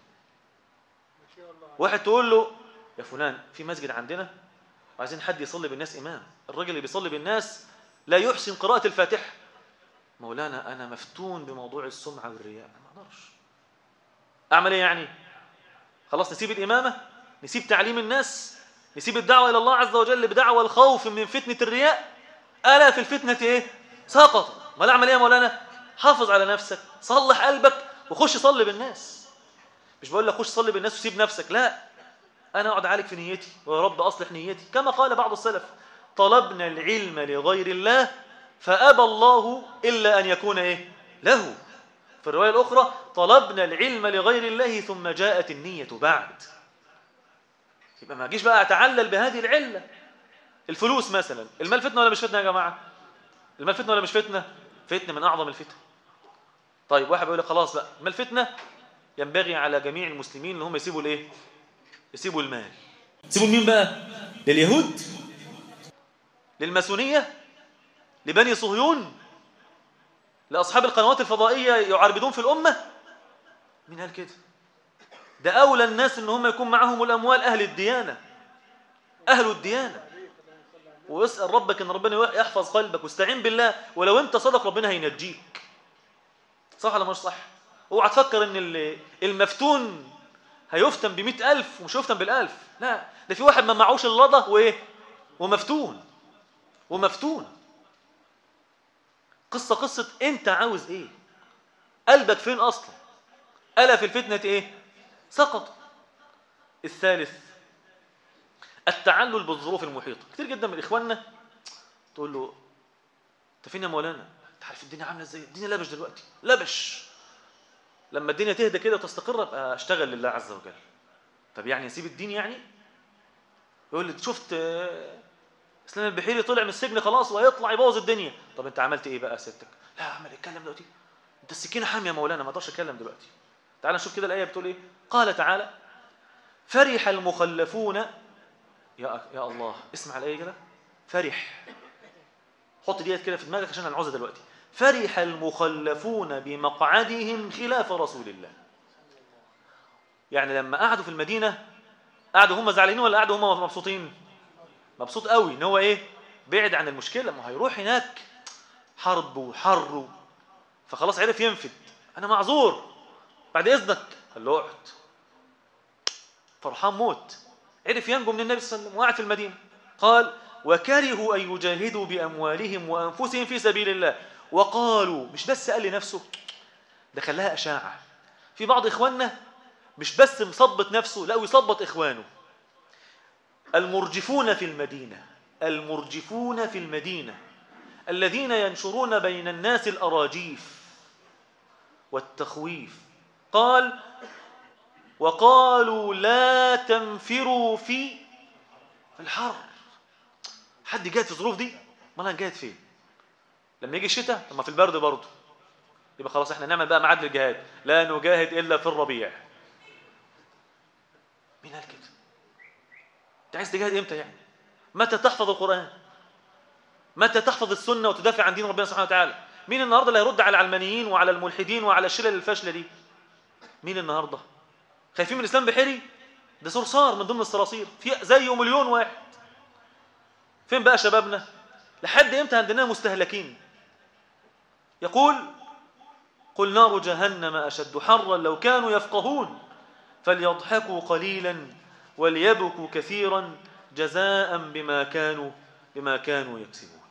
واحد تقول له يا فلان في مسجد عندنا وعايزين حد يصلي بالناس إمام الراجل اللي بيصلي بالناس لا يحسن قراءة الفاتحة مولانا أنا مفتون بموضوع السمعة والرياء ما أقدرش أعمل إيه يعني خلاص نسيب الإمامة نسيب تعليم الناس نسيب الدعوة إلى الله عز وجل بدعوة الخوف من فتنة الرياء ألا في الفتنة إيه سقط ما أعمل إيه يا مولانا حافظ على نفسك صلح قلبك وخش صلي بالناس مش بقول لك خش صلي بالناس وسيب نفسك لا انا اقعد اعالج في نيتي ويا رب اصلح نيتي كما قال بعض السلف طلبنا العلم لغير الله فابى الله الا ان يكون ايه له في الروايه الاخرى طلبنا العلم لغير الله ثم جاءت النيه بعد يبقى ما اجيش بقى اتعلل بهذه العله الفلوس مثلا المال فتنه ولا مش فتنه يا جماعه المال فتنه ولا مش فتنه فتنه من اعظم الفتن طيب واحد بيقول لك خلاص بقى المال فتنه ينبغي على جميع المسلمين ان هم يسيبوا الايه يسيبوا المال يسيبوا لمين بقى لليهود للماسونيه لبني صهيون لاصحاب القنوات الفضائيه يعربدون في الامه مين قال كده ده اولى الناس ان هم يكون معهم الاموال اهل الديانه اهل الديانه واسال ربك ان ربنا يحفظ قلبك واستعين بالله ولو انت صدق ربنا هينجيك صح ولا مش صح اوعى تفكر ان المفتون هيفتن بمئة ألف ومش هيفتن بالألف لا ده في واحد ما معهوش اللضة وإيه ومفتون ومفتون قصة قصة أنت عاوز إيه قلبك فين أصلا ألا في الفتنة إيه سقط الثالث التعلل بالظروف المحيطة كتير جدا من إخواننا تقول له أنت فين يا مولانا أنت عارف الدنيا عاملة إزاي الدنيا لبش دلوقتي لبش لما الدنيا تهدى كده وتستقر ابقى اشتغل لله عز وجل طب يعني اسيب الدين يعني يقول لي شفت اسلام البحيري طلع من السجن خلاص وهيطلع يبوظ الدنيا طب انت عملت ايه بقى ستك لا اعمل اتكلم دلوقتي انت السكينه حاميه يا مولانا ما اقدرش اتكلم دلوقتي تعال نشوف كده الايه بتقول ايه قال تعالى فرح المخلفون يا يا الله اسمع الايه كده فرح حط ديت كده في دماغك عشان هنعوزها دلوقتي فرح المخلفون بمقعدهم خلاف رسول الله يعني لما قعدوا في المدينة قعدوا هم زعلانين ولا قعدوا هم مبسوطين مبسوط قوي ان هو ايه بعد عن المشكلة ما هيروح هناك حرب وحر فخلاص عرف ينفد انا معذور بعد اذنك قال له اقعد فرحان موت عرف ينجو من النبي صلى الله عليه وسلم وقعد في المدينة قال وكرهوا أن يجاهدوا بأموالهم وأنفسهم في سبيل الله وقالوا مش بس قال لنفسه ده خلاها أشاعة في بعض إخواننا مش بس مصبت نفسه لا ويصبت إخوانه المرجفون في المدينة المرجفون في المدينة الذين ينشرون بين الناس الأراجيف والتخويف قال وقالوا لا تنفروا في الحر حد جاهد في الظروف دي ما انا جاهد فين لما يجي الشتاء لما في البرد برضه يبقى خلاص احنا نعمل بقى ميعاد للجهاد لا نجاهد الا في الربيع مين قال كده انت عايز تجاهد امتى يعني متى تحفظ القران متى تحفظ السنه وتدافع عن دين ربنا سبحانه وتعالى مين النهارده اللي هيرد على العلمانيين وعلى الملحدين وعلى الشلل الفاشله دي مين النهارده خايفين من الاسلام بحري ده صرصار من ضمن الصراصير في زيه مليون واحد فين بقى شبابنا لحد امتى عندنا مستهلكين يقول قل نار جهنم أشد حرا لو كانوا يفقهون فليضحكوا قليلا وليبكوا كثيرا جزاء بما كانوا بما كانوا يكسبون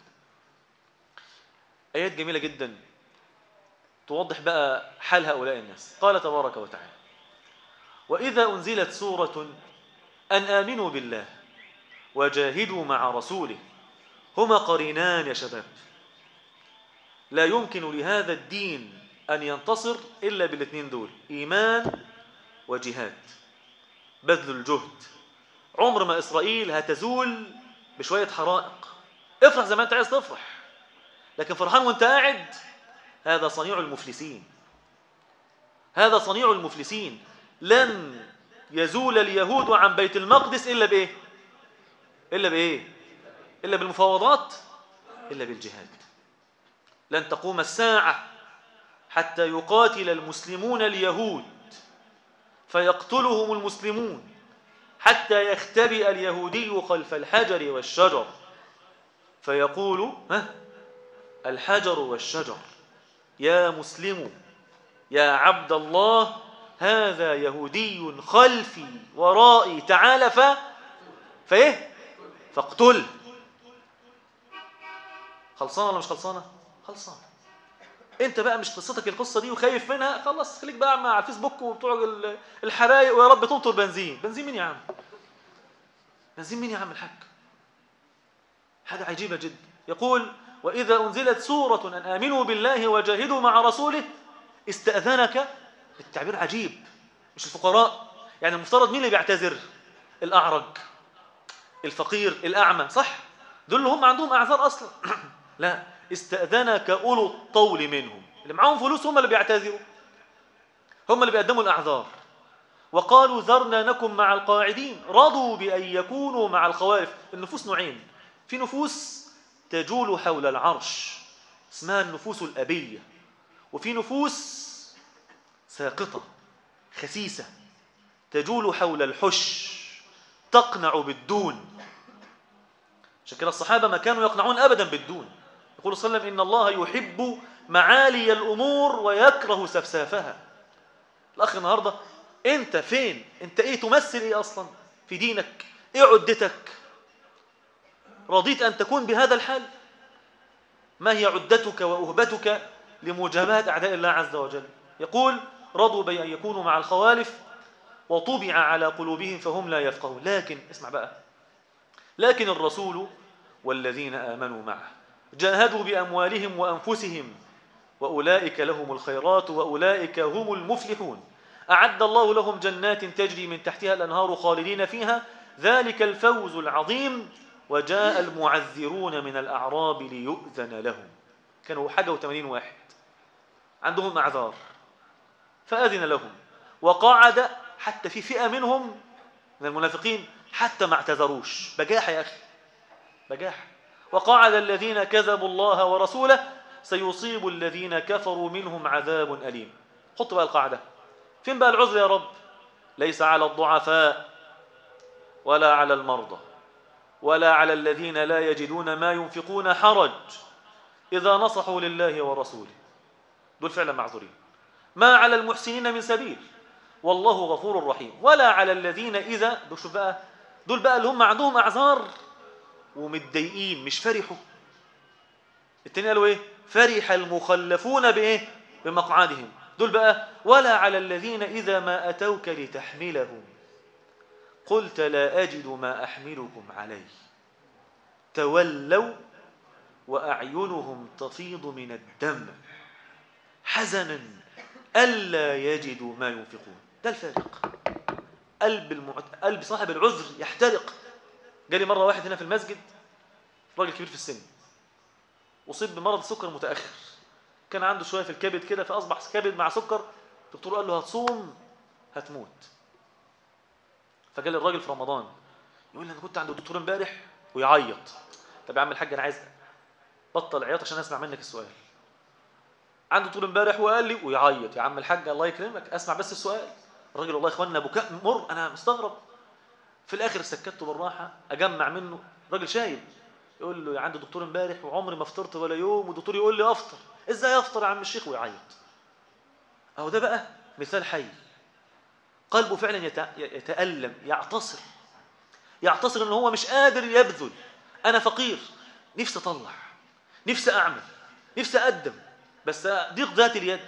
آيات جميلة جدا توضح بقى حال هؤلاء الناس قال تبارك وتعالى وإذا أنزلت سورة أن آمنوا بالله وجاهدوا مع رسوله هما قرينان يا شباب لا يمكن لهذا الدين أن ينتصر إلا بالاثنين دول إيمان وجهاد بذل الجهد عمر ما إسرائيل هتزول بشوية حرائق افرح زي ما أنت عايز تفرح لكن فرحان وأنت قاعد هذا صنيع المفلسين هذا صنيع المفلسين لن يزول اليهود عن بيت المقدس إلا بإيه إلا بإيه إلا بالمفاوضات إلا بالجهاد لن تقوم الساعة حتى يقاتل المسلمون اليهود فيقتلهم المسلمون حتى يختبئ اليهودي خلف الحجر والشجر فيقول ها الحجر والشجر يا مسلم يا عبد الله هذا يهودي خلفي ورائي تعال ف فايه فاقتل خلصانه ولا مش خلصانه خلصانه انت بقى مش قصتك القصه دي وخايف منها خلص خليك بقى مع الفيسبوك وبتوع الحرايق ويا رب تمطر بنزين بنزين مين يا عم بنزين مين يا عم الحاج حاجه عجيبه جدا يقول واذا انزلت سوره ان امنوا بالله وجاهدوا مع رسوله استاذنك التعبير عجيب مش الفقراء يعني المفترض مين اللي بيعتذر الاعرج الفقير الاعمى صح دول اللي هم عندهم اعذار اصلا لا استأذنك أولو الطول منهم اللي معاهم فلوس هم اللي بيعتذروا هم اللي بيقدموا الأعذار وقالوا ذرنا نكن مع القاعدين رضوا بأن يكونوا مع الخوارف النفوس نوعين في نفوس تجول حول العرش اسمها النفوس الأبية وفي نفوس ساقطة خسيسة تجول حول الحش تقنع بالدون عشان كده الصحابة ما كانوا يقنعون أبدا بالدون يقول صلى الله عليه وسلم إن الله يحب معالي الأمور ويكره سفسافها الأخ النهاردة أنت فين أنت إيه تمثل إيه أصلا في دينك إيه عدتك رضيت أن تكون بهذا الحال ما هي عدتك وأهبتك لمجابهة أعداء الله عز وجل يقول رضوا بأن يكونوا مع الخوالف وطبع على قلوبهم فهم لا يفقهون لكن اسمع بقى لكن الرسول والذين آمنوا معه جاهدوا بأموالهم وأنفسهم وأولئك لهم الخيرات وأولئك هم المفلحون أعد الله لهم جنات تجري من تحتها الأنهار خالدين فيها ذلك الفوز العظيم وجاء المعذرون من الأعراب ليؤذن لهم كانوا حاجة وثمانين واحد عندهم أعذار فأذن لهم وقعد حتى في فئة منهم من المنافقين حتى ما اعتذروش بجاح يا أخي بجاح وقعد الذين كذبوا الله ورسوله سيصيب الذين كفروا منهم عذاب أليم حط بقى القاعدة فين بقى العذر يا رب ليس على الضعفاء ولا على المرضى ولا على الذين لا يجدون ما ينفقون حرج إذا نصحوا لله ورسوله دول فعلا معذورين ما على المحسنين من سبيل والله غفور رحيم ولا على الذين إذا دول شوف بقى دول بقى اللي هم عندهم أعذار ومتضايقين مش فرحوا التاني قالوا ايه فرح المخلفون بايه بمقعدهم دول بقى ولا على الذين إذا ما أتوك لتحملهم قلت لا أجد ما أحملكم عليه تولوا وأعينهم تفيض من الدم حزنا ألا يجدوا ما ينفقون ده الفارق قلب, المعت... قلب صاحب العذر يحترق جالي مرة واحد هنا في المسجد راجل كبير في السن أصيب بمرض السكر متأخر كان عنده شوية في الكبد كده فأصبح كبد مع سكر الدكتور قال له هتصوم هتموت فجالي الراجل في رمضان يقول لي أنا كنت عند الدكتور امبارح ويعيط طب يا عم الحاج أنا عايز بطل عياط عشان أسمع منك السؤال عنده طول امبارح وقال لي ويعيط يا عم الحاج الله يكرمك اسمع بس السؤال الراجل والله يا اخوانا بكاء مر انا مستغرب في الاخر سكته بالراحه اجمع منه راجل شايل يقول له عنده دكتور امبارح وعمري ما فطرت ولا يوم والدكتور يقول لي افطر ازاي افطر يا عم الشيخ ويعيط اهو ده بقى مثال حي قلبه فعلا يتألم يعتصر يعتصر ان هو مش قادر يبذل انا فقير نفسي اطلع نفسي اعمل نفسي اقدم بس ضيق ذات اليد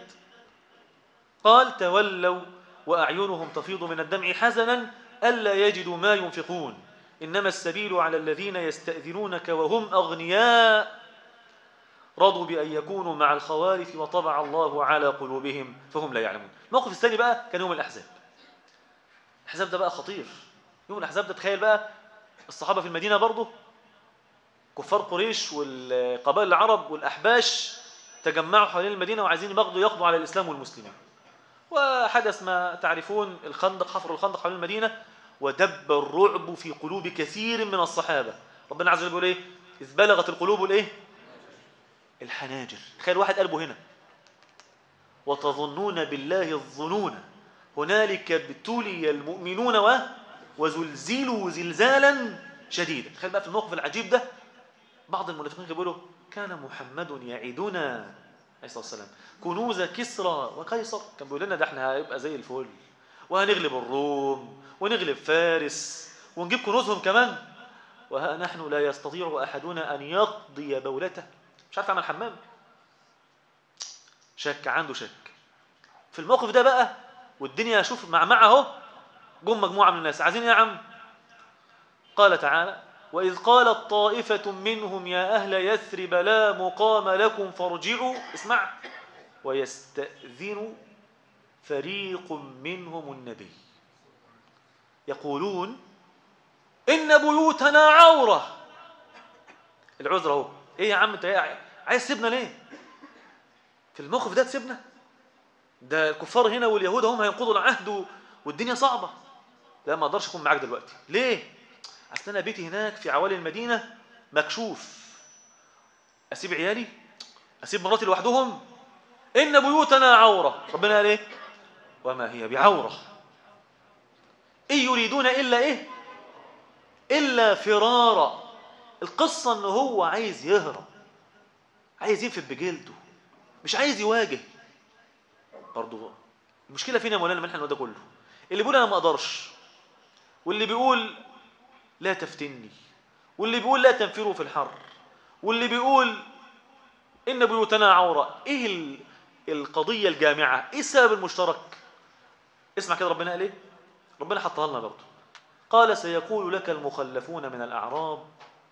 قال تولوا وأعينهم تفيض من الدمع حزنا ألا يجدوا ما ينفقون إنما السبيل على الذين يستأذنونك وهم أغنياء رضوا بأن يكونوا مع الخوارف وطبع الله على قلوبهم فهم لا يعلمون الموقف الثاني بقى كان يوم الأحزاب الأحزاب ده بقى خطير يوم الأحزاب ده تخيل بقى الصحابة في المدينة برضه كفار قريش والقبائل العرب والأحباش تجمعوا حوالين المدينة وعايزين يبغضوا يقضوا على الإسلام والمسلمين وحدث ما تعرفون الخندق حفر الخندق حوالين المدينة ودب الرعب في قلوب كثير من الصحابة ربنا عز وجل بيقول ايه إذ بلغت القلوب الايه الحناجر تخيل واحد قلبه هنا وتظنون بالله الظنون هنالك ابتلي المؤمنون و وزلزلوا زلزالا شديدا تخيل بقى في الموقف العجيب ده بعض المنافقين بيقولوا كان محمد يعدنا عليه الصلاه والسلام كنوز كسرى وقيصر كان بيقول لنا ده احنا هيبقى زي الفل وهنغلب الروم ونغلب فارس ونجيب كنوزهم كمان وها نحن لا يستطيع احدنا ان يقضي بولته مش عارف يعمل حمام شك عنده شك في الموقف ده بقى والدنيا شوف مع مع اهو جم مجموعه من الناس عايزين ايه يا عم قال تعالى وإذ قالت طائفة منهم يا أهل يثرب لا مقام لكم فارجعوا اسمع ويستأذن فريق منهم النبي يقولون إن بيوتنا عورة العذر اهو ايه يا عم انت عايز تسيبنا ليه في الموقف ده تسيبنا ده الكفار هنا واليهود هم هينقضوا العهد والدنيا صعبة لا ما اقدرش اكون معاك دلوقتي ليه اصل انا بيتي هناك في عوالي المدينة مكشوف اسيب عيالي اسيب مراتي لوحدهم ان بيوتنا عورة ربنا قال ايه وما هي بعورة إن يريدون إلا إيه إلا فرارا القصة إن هو عايز يهرب عايز ينفد بجلده مش عايز يواجه برضه المشكلة فينا يا مولانا من احنا ده كله اللي بيقول أنا ما أقدرش واللي بيقول لا تفتني واللي بيقول لا تنفروا في الحر واللي بيقول إن بيوتنا عورة إيه ال- القضية الجامعة إيه السبب المشترك اسمع كده ربنا قال إيه ربنا حطها لنا برضه قال سيقول لك المخلفون من الأعراب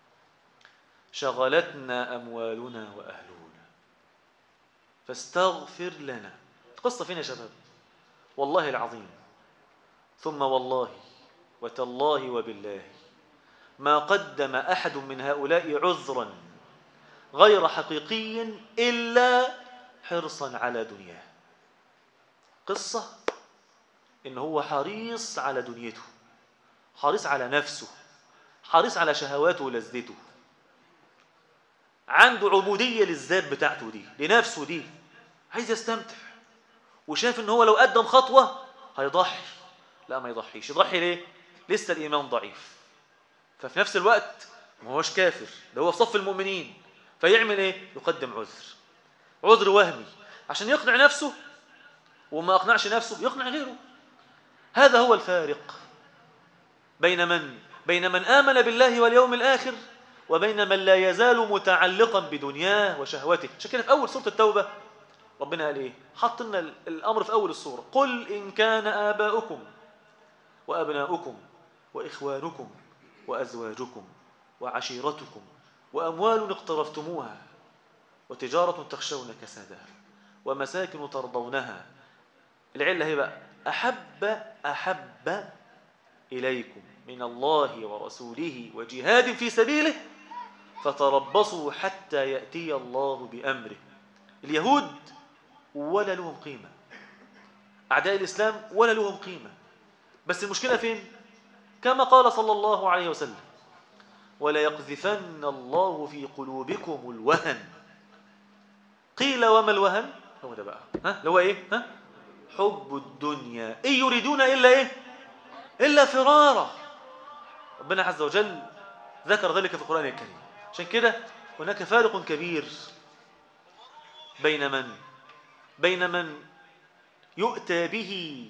شغلتنا أموالنا وأهلنا فاستغفر لنا القصة فين يا شباب والله العظيم ثم والله وتالله وبالله ما قدم أحد من هؤلاء عذرا غير حقيقي إلا حرصا على دنياه قصة إن هو حريص على دنيته حريص على نفسه حريص على شهواته ولذته عنده عبودية للذات بتاعته دي لنفسه دي عايز يستمتع وشاف ان هو لو قدم خطوة هيضحي لا ما يضحيش يضحي ليه لسه الإيمان ضعيف ففي نفس الوقت ما هوش كافر ده هو في صف المؤمنين فيعمل ايه يقدم عذر عذر وهمي عشان يقنع نفسه وما أقنعش نفسه يقنع غيره هذا هو الفارق بين من بين من آمن بالله واليوم الآخر وبين من لا يزال متعلقا بدنياه وشهوته عشان كده في أول سورة التوبة ربنا قال إيه حط لنا الأمر في أول السورة قل إن كان آباؤكم وأبناؤكم وإخوانكم وأزواجكم وعشيرتكم وأموال اقترفتموها وتجارة تخشون كسادها ومساكن ترضونها العلة هي بقى أحب أحب إليكم من الله ورسوله وجهاد في سبيله فتربصوا حتى يأتي الله بأمره اليهود ولا لهم قيمة أعداء الإسلام ولا لهم قيمة بس المشكلة فين؟ كما قال صلى الله عليه وسلم ولا يقذفن الله في قلوبكم الوهن قيل وما الوهن؟ هو ده بقى ها؟ اللي هو إيه؟ ها؟ حب الدنيا إن يريدون إلا إيه؟ إلا فرارا ربنا عز وجل ذكر ذلك في القرآن الكريم عشان كده هناك فارق كبير بين من بين من يؤتى به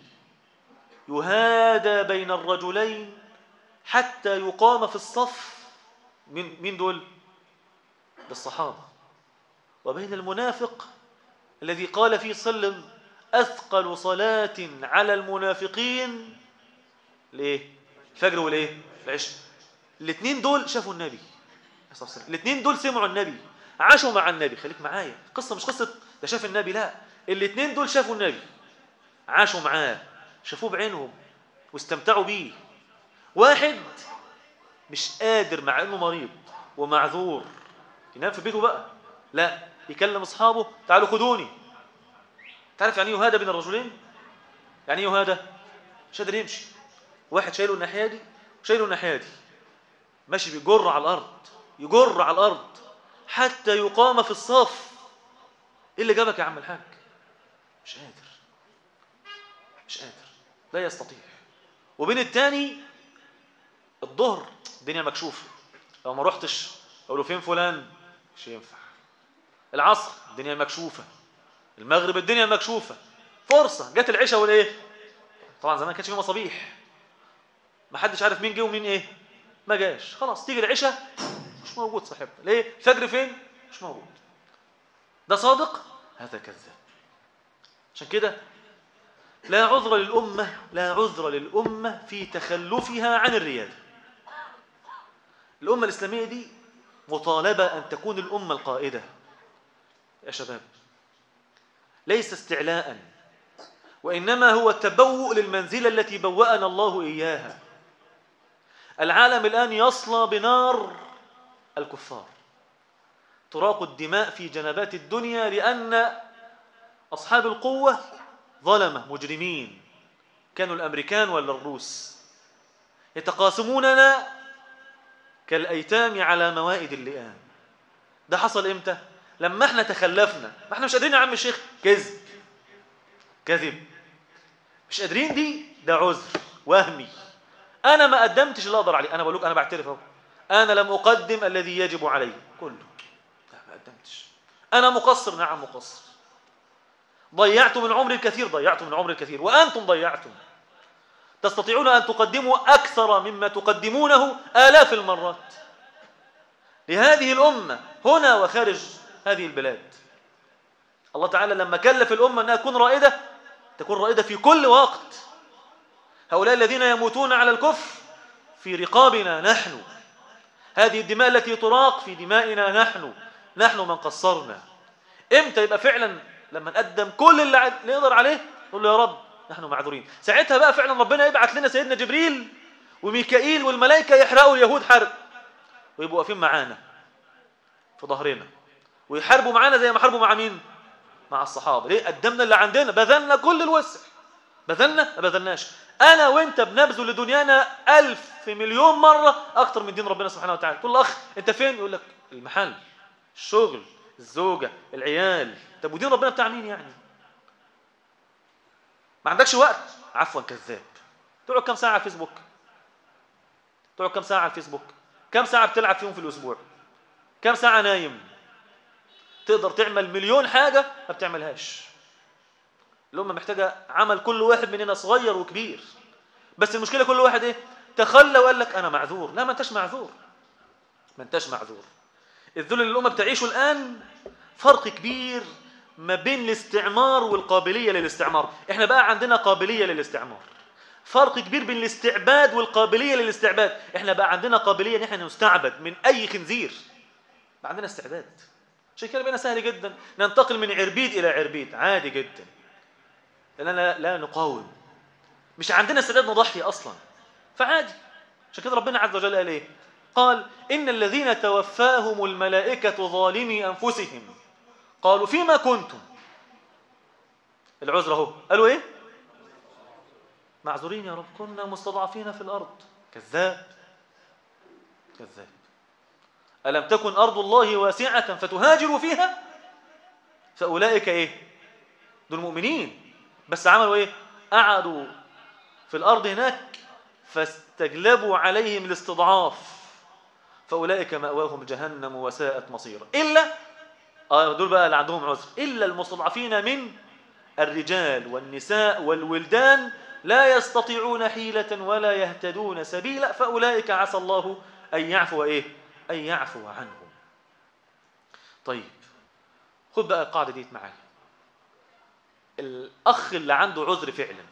يهادى بين الرجلين حتى يقام في الصف من مين دول بالصحابة وبين المنافق الذي قال فيه صلى أثقل صلاة على المنافقين ليه الفجر والايه العشاء الاثنين دول شافوا النبي الاثنين دول سمعوا النبي عاشوا مع النبي خليك معايا القصه مش قصه ده شاف النبي لا الاثنين دول شافوا النبي عاشوا معاه شافوه بعينهم واستمتعوا بيه واحد مش قادر مع انه مريض ومعذور ينام في بيته بقى لا يكلم اصحابه تعالوا خدوني تعرف يعني ايه يهادى بين الرجلين يعني ايه يهادى مش قادر يمشي واحد شايله الناحيه دي وشايله الناحيه دي ماشي بيجر على الارض يجر على الارض حتى يقام في الصف ايه اللي جابك يا عم الحاج مش قادر مش قادر لا يستطيع وبين التاني الظهر الدنيا مكشوفه لو ما رحتش اقول له فين فلان مش ينفع العصر الدنيا مكشوفه المغرب الدنيا مكشوفه فرصه جت العشاء والايه طبعا زمان كانش في مصابيح ما حدش عارف مين جه ومين ايه ما جاش خلاص تيجي العشاء مش موجود صاحبنا ليه الفجر فين مش موجود ده صادق هذا كذاب عشان كده لا عذر للأمة لا عذر للأمة في تخلفها عن الريادة الأمة الإسلامية دي مطالبة أن تكون الأمة القائدة يا شباب ليس استعلاء وإنما هو التبوء للمنزلة التي بوأنا الله إياها العالم الآن يصلى بنار الكفار تراق الدماء في جنبات الدنيا لأن أصحاب القوة ظلمة مجرمين كانوا الأمريكان ولا الروس يتقاسموننا كالأيتام على موائد اللئام ده حصل إمتى؟ لما احنا تخلفنا ما احنا مش قادرين يا عم الشيخ كذب كذب مش قادرين دي ده عذر وهمي انا ما قدمتش اللي اقدر عليه انا بقول لك انا بعترف اهو انا لم اقدم الذي يجب علي كله لا ما قدمتش انا مقصر نعم مقصر ضيعت من عمري الكثير ضيعت من عمري الكثير وانتم ضيعتم تستطيعون ان تقدموا اكثر مما تقدمونه الاف المرات لهذه الامه هنا وخارج هذه البلاد الله تعالى لما كلف الامه انها تكون رائده تكون رائده في كل وقت هؤلاء الذين يموتون على الكفر في رقابنا نحن هذه الدماء التي تراق في دمائنا نحن نحن من قصرنا امتى يبقى فعلا لما نقدم كل اللي نقدر عليه نقول له يا رب نحن معذورين ساعتها بقى فعلا ربنا يبعث لنا سيدنا جبريل وميكائيل والملائكه يحرقوا اليهود حرق ويبقوا واقفين معانا في ظهرنا ويحاربوا معانا زي ما حاربوا مع مين مع الصحابه ليه قدمنا اللي عندنا بذلنا كل الوسع بذلنا ما بذلناش انا وانت بنبذل لدنيانا ألف في مليون مره اكتر من دين ربنا سبحانه وتعالى تقول له اخ انت فين يقول لك المحل الشغل الزوجه العيال طب ودين ربنا بتاع مين يعني ما عندكش وقت عفوا كذاب تقعد كم ساعه على الفيسبوك تقعد كم ساعه على الفيسبوك كم ساعه بتلعب فيهم في الاسبوع كم ساعه نايم تقدر تعمل مليون حاجه ما بتعملهاش الأمة محتاجة عمل كل واحد مننا صغير وكبير بس المشكلة كل واحد إيه تخلى وقال لك أنا معذور لا ما أنتش معذور ما أنتش معذور الذل اللي الأمة بتعيشه الآن فرق كبير ما بين الاستعمار والقابلية للاستعمار إحنا بقى عندنا قابلية للاستعمار فرق كبير بين الاستعباد والقابلية للاستعباد إحنا بقى عندنا قابلية إن إحنا نستعبد من أي خنزير بقى عندنا استعباد عشان كده بقينا سهل جدا ننتقل من عربيد إلى عربيد عادي جدا لأننا لا نقاوم مش عندنا استعداد نضحي أصلا فعادي عشان كده ربنا عز وجل قال إيه قال إن الذين توفاهم الملائكة ظالمي أنفسهم قالوا فيما كنتم العذر اهو قالوا إيه معذورين يا رب كنا مستضعفين في الأرض كذاب كذاب ألم تكن أرض الله واسعة فتهاجروا فيها فأولئك إيه دول مؤمنين بس عملوا ايه قعدوا في الارض هناك فاستجلبوا عليهم الاستضعاف فاولئك ماواهم جهنم وساءت مصيرا الا اه دول بقى اللي عندهم عذر الا المستضعفين من الرجال والنساء والولدان لا يستطيعون حيلة ولا يهتدون سبيلا فأولئك عسى الله أن يعفو إيه؟ أن يعفو عنهم طيب خد بقى القاعدة دي معايا الأخ اللي عنده عذر فعلا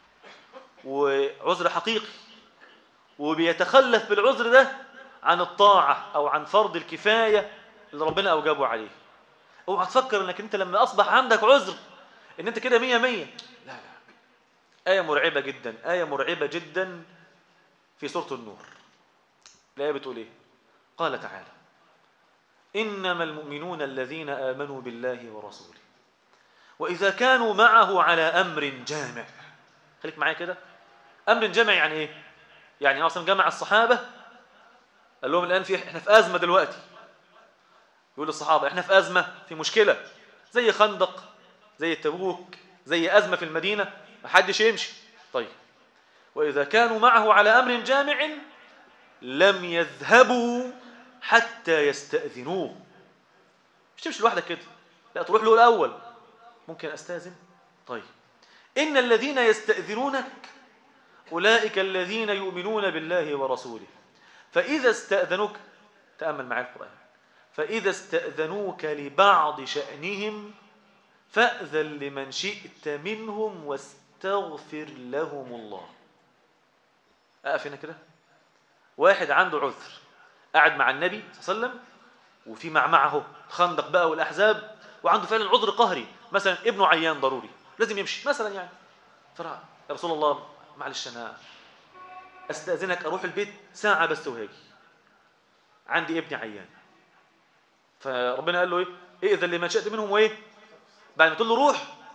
وعذر حقيقي وبيتخلف بالعذر ده عن الطاعة أو عن فرض الكفاية اللي ربنا أوجبه عليه اوعى تفكر انك انت لما اصبح عندك عذر ان انت كده مية مية لا لا آية مرعبة جدا آية مرعبة جدا في سورة النور الآية بتقول ايه قال تعالى إنما المؤمنون الذين آمنوا بالله ورسوله وإذا كانوا معه على أمر جامع خليك معايا كده أمر جامع يعني إيه؟ يعني أصلا جمع الصحابة قال لهم الآن في إحنا في أزمة دلوقتي يقول للصحابة إحنا في أزمة في مشكلة زي خندق زي تبوك زي أزمة في المدينة ما حدش يمشي طيب وإذا كانوا معه على أمر جامع لم يذهبوا حتى يستأذنوه مش تمشي لوحدك كده لا تروح له الأول ممكن أستأذن طيب إن الذين يستأذنونك أولئك الذين يؤمنون بالله ورسوله فإذا استأذنوك تأمل معي القرآن فإذا استأذنوك لبعض شأنهم فأذن لمن شئت منهم واستغفر لهم الله أقف هنا كده واحد عنده عذر قاعد مع النبي صلى الله عليه وسلم وفي معمعه خندق بقى والأحزاب وعنده فعلا عذر قهري مثلا ابنه عيان ضروري لازم يمشي مثلا يعني فرع يا رسول الله معلش انا استاذنك اروح البيت ساعه بس وهاجي عندي ابني عيان فربنا قال له ايه ائذن لمن شئت منهم وايه بعد ما تقول له روح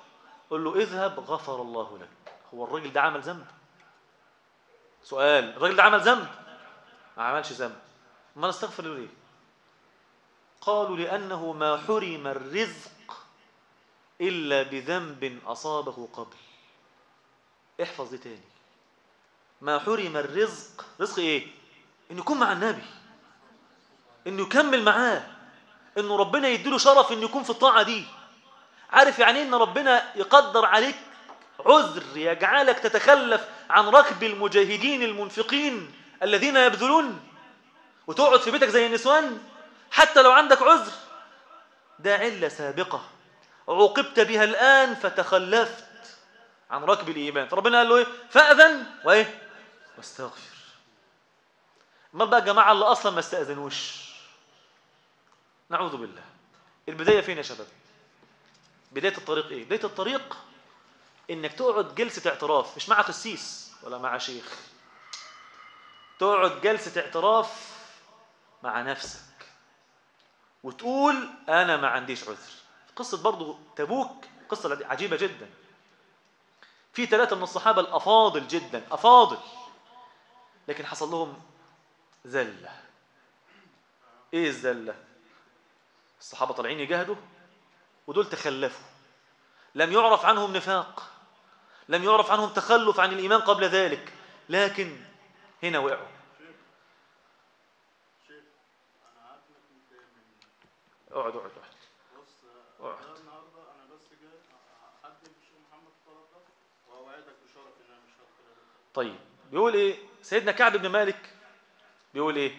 قل له اذهب غفر الله لك هو الراجل ده عمل ذنب سؤال الراجل ده عمل ذنب ما عملش ذنب ما نستغفر له ليه قالوا لأنه ما حرم الرزق إلا بذنب أصابه قبل احفظ دي تاني ما حرم الرزق رزق ايه انه يكون مع النبي انه يكمل معاه انه ربنا يديله شرف انه يكون في الطاعة دي عارف يعني ان ربنا يقدر عليك عذر يجعلك تتخلف عن ركب المجاهدين المنفقين الذين يبذلون وتقعد في بيتك زي النسوان حتى لو عندك عذر ده علة سابقة عوقبت بها الآن فتخلفت عن ركب الإيمان فربنا قال له إيه فأذن وإيه واستغفر ما بقى الجماعة اللي أصلا ما استأذنوش نعوذ بالله البداية فين يا شباب بداية الطريق إيه بداية الطريق إنك تقعد جلسة اعتراف مش مع قسيس ولا مع شيخ تقعد جلسة اعتراف مع نفسك وتقول أنا ما عنديش عذر قصة برضو تبوك قصة عجيبة جدا في ثلاثة من الصحابة الأفاضل جدا أفاضل لكن حصل لهم زلة إيه الزلة الصحابة طالعين يجاهدوا ودول تخلفوا لم يعرف عنهم نفاق لم يعرف عنهم تخلف عن الإيمان قبل ذلك لكن هنا وقعوا اقعد اقعد اقعد بص اقعد. ده النهارده انا بس جاي احدد الشيخ محمد طلب ده واوعدك بشرف ان انا مش هدخل أبدا. طيب بيقول ايه سيدنا كعب بن مالك بيقول ايه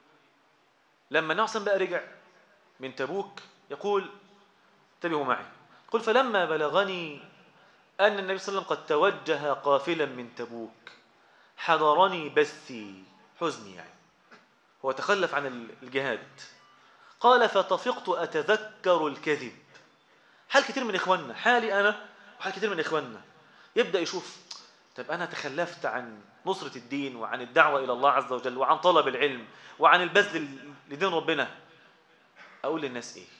لما نعصم بقى رجع من تبوك يقول انتبهوا معي قل فلما بلغني أن النبي صلى الله عليه وسلم قد توجه قافلا من تبوك حضرني بثي حزني يعني هو تخلف عن الجهاد قال فطفقت أتذكر الكذب حال كتير من إخواننا حالي أنا وحال كتير من إخواننا يبدأ يشوف طب أنا تخلفت عن نصرة الدين وعن الدعوة إلى الله عز وجل وعن طلب العلم وعن البذل لدين ربنا أقول للناس إيه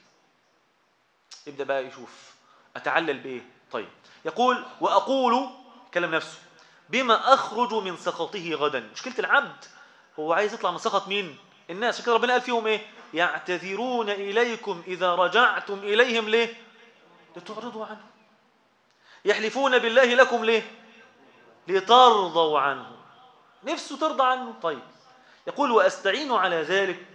يبدأ بقى يشوف أتعلل بإيه طيب يقول وأقول كلام نفسه بما أخرج من سخطه غدا مشكلة العبد هو عايز يطلع من سخط مين الناس عشان كده ربنا قال فيهم إيه يعتذرون إليكم إذا رجعتم إليهم ليه لتعرضوا عنه يحلفون بالله لكم ليه لترضوا عنه نفسه ترضى عنه طيب يقول وأستعين على ذلك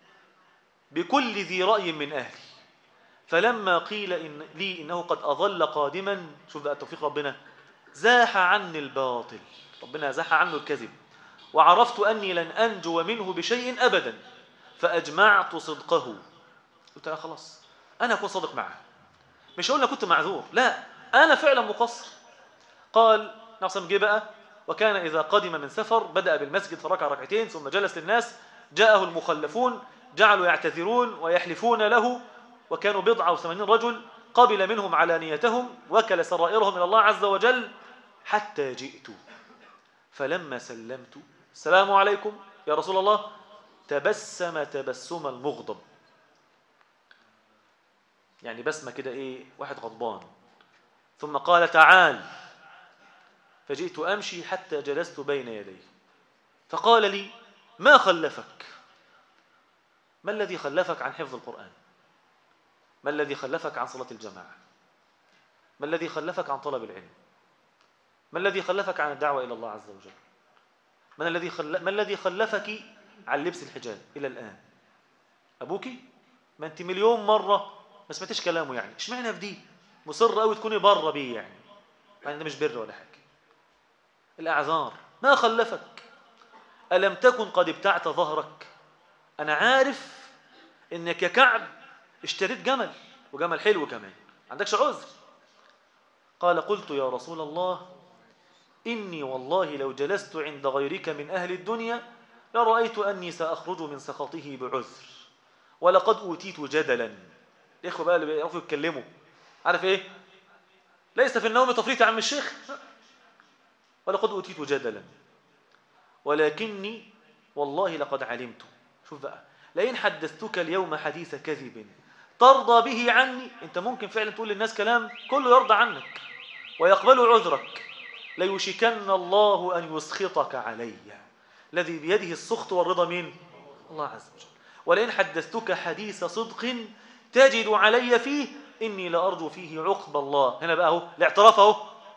بكل ذي رأي من أهلي فلما قيل إن لي إنه قد أظل قادما شوف بقى توفيق ربنا زاح عني الباطل ربنا زاح عنه الكذب وعرفت أني لن أنجو منه بشيء أبدا فأجمعت صدقه قلت لا خلاص أنا أكون صادق معه مش هقول لك كنت معذور لا أنا فعلا مقصر قال نعصم جه بقى وكان إذا قدم من سفر بدأ بالمسجد فركع ركعتين ثم جلس للناس جاءه المخلفون جعلوا يعتذرون ويحلفون له وكانوا بضعة وثمانين رجل قبل منهم علانيتهم وكل سرائرهم إلى الله عز وجل حتى جئت فلما سلمت السلام عليكم يا رسول الله تبسم تبسم المغضب يعني بسمة كده إيه واحد غضبان ثم قال تعال فجئت أمشي حتى جلست بين يديه فقال لي ما خلفك ما الذي خلفك عن حفظ القرآن ما الذي خلفك عن صلاة الجماعة ما الذي خلفك عن طلب العلم ما الذي خلفك عن الدعوة إلى الله عز وجل من الذي خل... ما الذي خلفك عن لبس الحجاب إلى الآن أبوك ما أنت مليون مرة ما سمعتش كلامه يعني اشمعنى في دي مصر قوي تكوني بره بيه يعني يعني ده مش بر ولا حاجة الأعذار ما خلفك ألم تكن قد ابتعت ظهرك أنا عارف إنك يا كعب اشتريت جمل وجمل حلو كمان عندكش عذر قال قلت يا رسول الله إني والله لو جلست عند غيرك من أهل الدنيا لرأيت أني سأخرج من سخطه بعذر ولقد أوتيت جدلا الإخوة بقى اللي بيعرفوا يتكلموا عارف إيه ليس في النوم تفريط يا عم الشيخ ولقد أوتيت جدلا ولكني والله لقد علمت شوف بقى لئن حدثتك اليوم حديث كذب ترضى به عني انت ممكن فعلا تقول للناس كلام كله يرضى عنك ويقبل عذرك ليوشكن الله أن يسخطك علي الذي بيده السخط والرضا مين الله عز وجل ولئن حدثتك حديث صدق تجد علي فيه إني لأرجو فيه عقب الله هنا بقى اهو الاعتراف اهو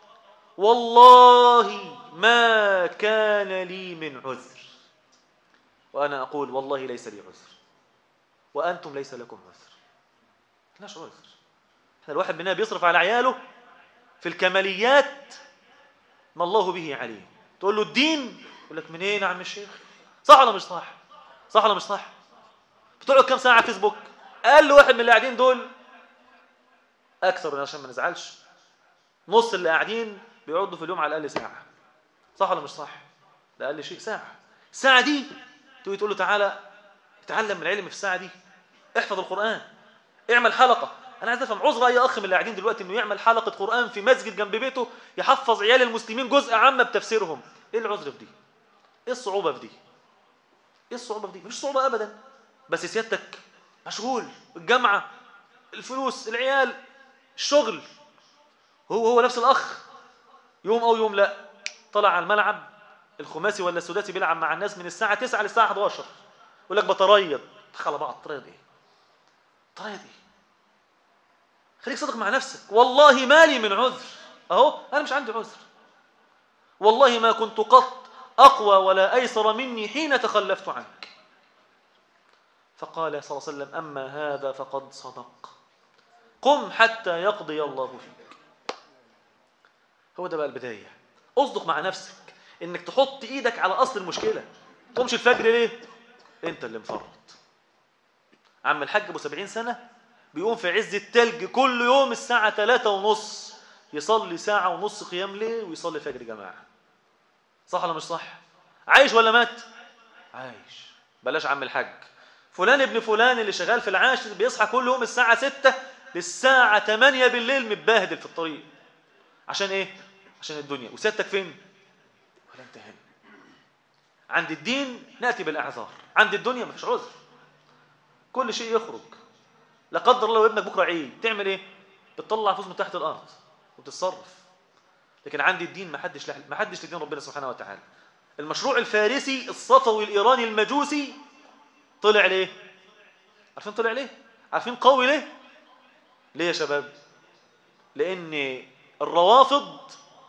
والله ما كان لي من عذر وأنا أقول والله ليس لي عذر وأنتم ليس لكم عذر لاش عذر احنا الواحد مننا بيصرف على عياله في الكماليات ما الله به عليه تقول له الدين يقول لك منين يا عم الشيخ صح ولا مش صح صح ولا مش صح بتقعد كام ساعه على فيسبوك اقل واحد من اللي قاعدين دول اكثر عشان ما نزعلش نص اللي قاعدين بيقعدوا في اليوم على الاقل ساعه صح ولا مش صح ده اقل شيء ساعه الساعه دي تيجي تقول له تعالى اتعلم العلم في الساعه دي احفظ القران اعمل حلقه انا عايز افهم عذر اي اخ من اللي قاعدين دلوقتي انه يعمل حلقه قران في مسجد جنب بيته يحفظ عيال المسلمين جزء عامه بتفسيرهم ايه العذر في دي ايه الصعوبه في دي ايه الصعوبه في دي مش صعوبه ابدا بس سيادتك مشغول الجامعه الفلوس العيال الشغل هو هو نفس الاخ يوم او يوم لا طلع على الملعب الخماسي ولا السداسي بيلعب مع الناس من الساعه 9 للساعه 11 يقول لك بتريض دخل بعض تريض ايه تريض ايه خليك صادق مع نفسك والله ما لي من عذر اهو انا مش عندي عذر والله ما كنت قط اقوى ولا ايسر مني حين تخلفت عنك فقال صلى الله عليه وسلم اما هذا فقد صدق قم حتى يقضي الله فيك هو ده بقى البدايه اصدق مع نفسك انك تحط ايدك على اصل المشكله تقومش الفجر ليه انت اللي مفرط عم الحاج ابو 70 سنه بيقوم في عز التلج كل يوم الساعه 3 ونص يصلي ساعه ونص قيام ليل ويصلي فجر جماعه صح ولا مش صح عايش ولا مات عايش بلاش عم الحاج فلان ابن فلان اللي شغال في العاشر بيصحى كل يوم الساعه 6 للساعه 8 بالليل متبهدل في الطريق عشان ايه عشان الدنيا وسيادتك فين ولا انت هنا عند الدين ناتي بالاعذار عند الدنيا مفيش عذر كل شيء يخرج لا قدر الله ابنك بكره عيد تعمل ايه بتطلع فلوس من تحت الارض وتتصرف لكن عند الدين ما حدش لح... ما حدش لدين ربنا سبحانه وتعالى المشروع الفارسي الصفوي الايراني المجوسي طلع ليه عارفين طلع ليه عارفين قوي ليه ليه يا شباب لان الروافض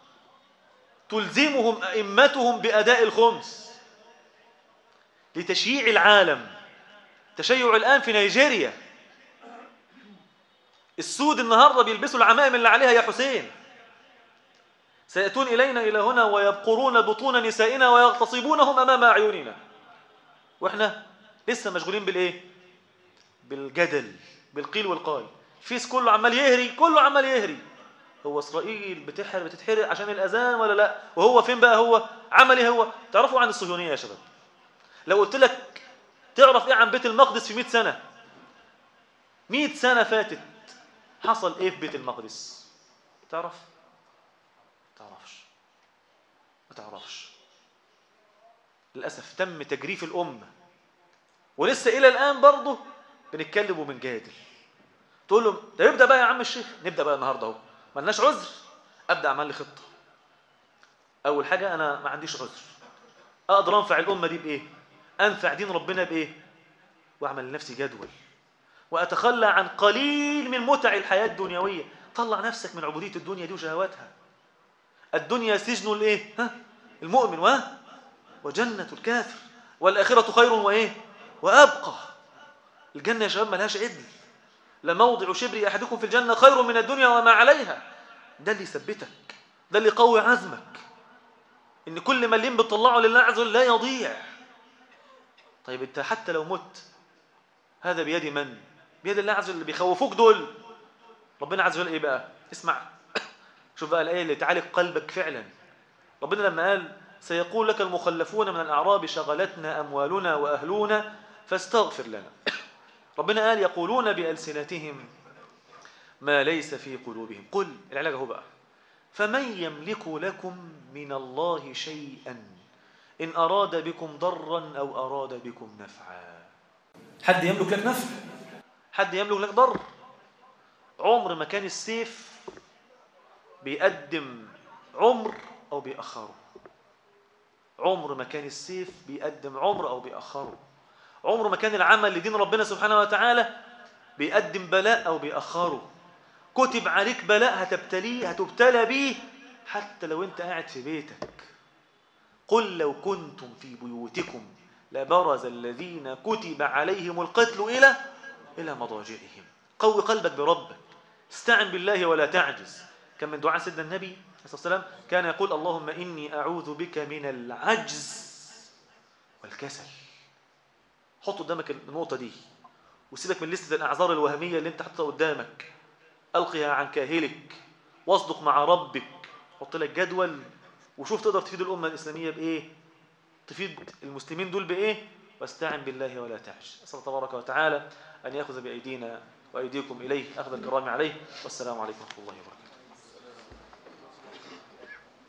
تلزمهم ائمتهم باداء الخمس لتشييع العالم تشيع الان في نيجيريا السود النهارده بيلبسوا العمائم اللي عليها يا حسين سيأتون إلينا إلى هنا ويبقرون بطون نسائنا ويغتصبونهم أمام أعيننا وإحنا لسه مشغولين بالإيه؟ بالجدل بالقيل والقال الفيس كله عمال يهري كله عمال يهري هو إسرائيل بتحرق بتتحرق عشان الأذان ولا لا وهو فين بقى هو عمل إيه هو تعرفوا عن الصهيونية يا شباب لو قلت لك تعرف إيه عن بيت المقدس في 100 سنة 100 سنة فاتت حصل إيه في بيت المقدس تعرف تعرفش ما تعرفش للأسف تم تجريف الأمة ولسه إلى الآن برضه بنتكلم وبنجادل تقول له ده يبدأ بقى يا عم الشيخ نبدأ بقى النهاردة اهو ملناش عذر أبدأ أعمل لي خطة أول حاجة أنا ما عنديش عذر أقدر أنفع الأمة دي بإيه أنفع دين ربنا بإيه وأعمل لنفسي جدول وأتخلى عن قليل من متع الحياة الدنيوية طلع نفسك من عبودية الدنيا دي وشهواتها الدنيا سجن الايه ها المؤمن و وجنة الكافر والآخرة خير وإيه وأبقى الجنة يا شباب ملهاش عدل لموضع شبر أحدكم في الجنة خير من الدنيا وما عليها ده اللي يثبتك ده اللي يقوي عزمك إن كل مليم بتطلعه لله عز وجل لا يضيع طيب أنت حتى لو مت هذا بيد من؟ بيد الله عز وجل اللي بيخوفوك دول ربنا عز وجل إيه بقى؟ اسمع شوف بقى الآية اللي تعالج قلبك فعلا ربنا لما قال سيقول لك المخلفون من الأعراب شغلتنا أموالنا وأهلنا فاستغفر لنا ربنا قال يقولون بألسنتهم ما ليس في قلوبهم قل العلاج هو بقى فمن يملك لكم من الله شيئا إن أراد بكم ضرا أو أراد بكم نفعا حد يملك لك نفع حد يملك لك ضر عمر ما كان السيف بيقدم عمر أو بيأخره عمر ما كان السيف بيقدم عمر أو بيأخره عمر ما كان العمل لدين ربنا سبحانه وتعالى بيقدم بلاء أو بيأخره كتب عليك بلاء هتبتليه هتبتلى بيه حتى لو انت قاعد في بيتك قل لو كنتم في بيوتكم لبرز الذين كتب عليهم القتل إلى إلى مضاجعهم قوي قلبك بربك استعن بالله ولا تعجز كان من دعاء سيدنا النبي عليه الصلاة والسلام كان يقول اللهم إني أعوذ بك من العجز والكسل حط قدامك النقطة دي وسيبك من لستة الأعذار الوهمية اللي انت حطها قدامك ألقها عن كاهلك واصدق مع ربك حط لك جدول وشوف تقدر تفيد الأمة الإسلامية بإيه تفيد المسلمين دول بإيه واستعن بالله ولا تعش أسأل تبارك وتعالى أن يأخذ بأيدينا وأيديكم إليه أخذ الكرام عليه والسلام عليكم ورحمة الله وبركاته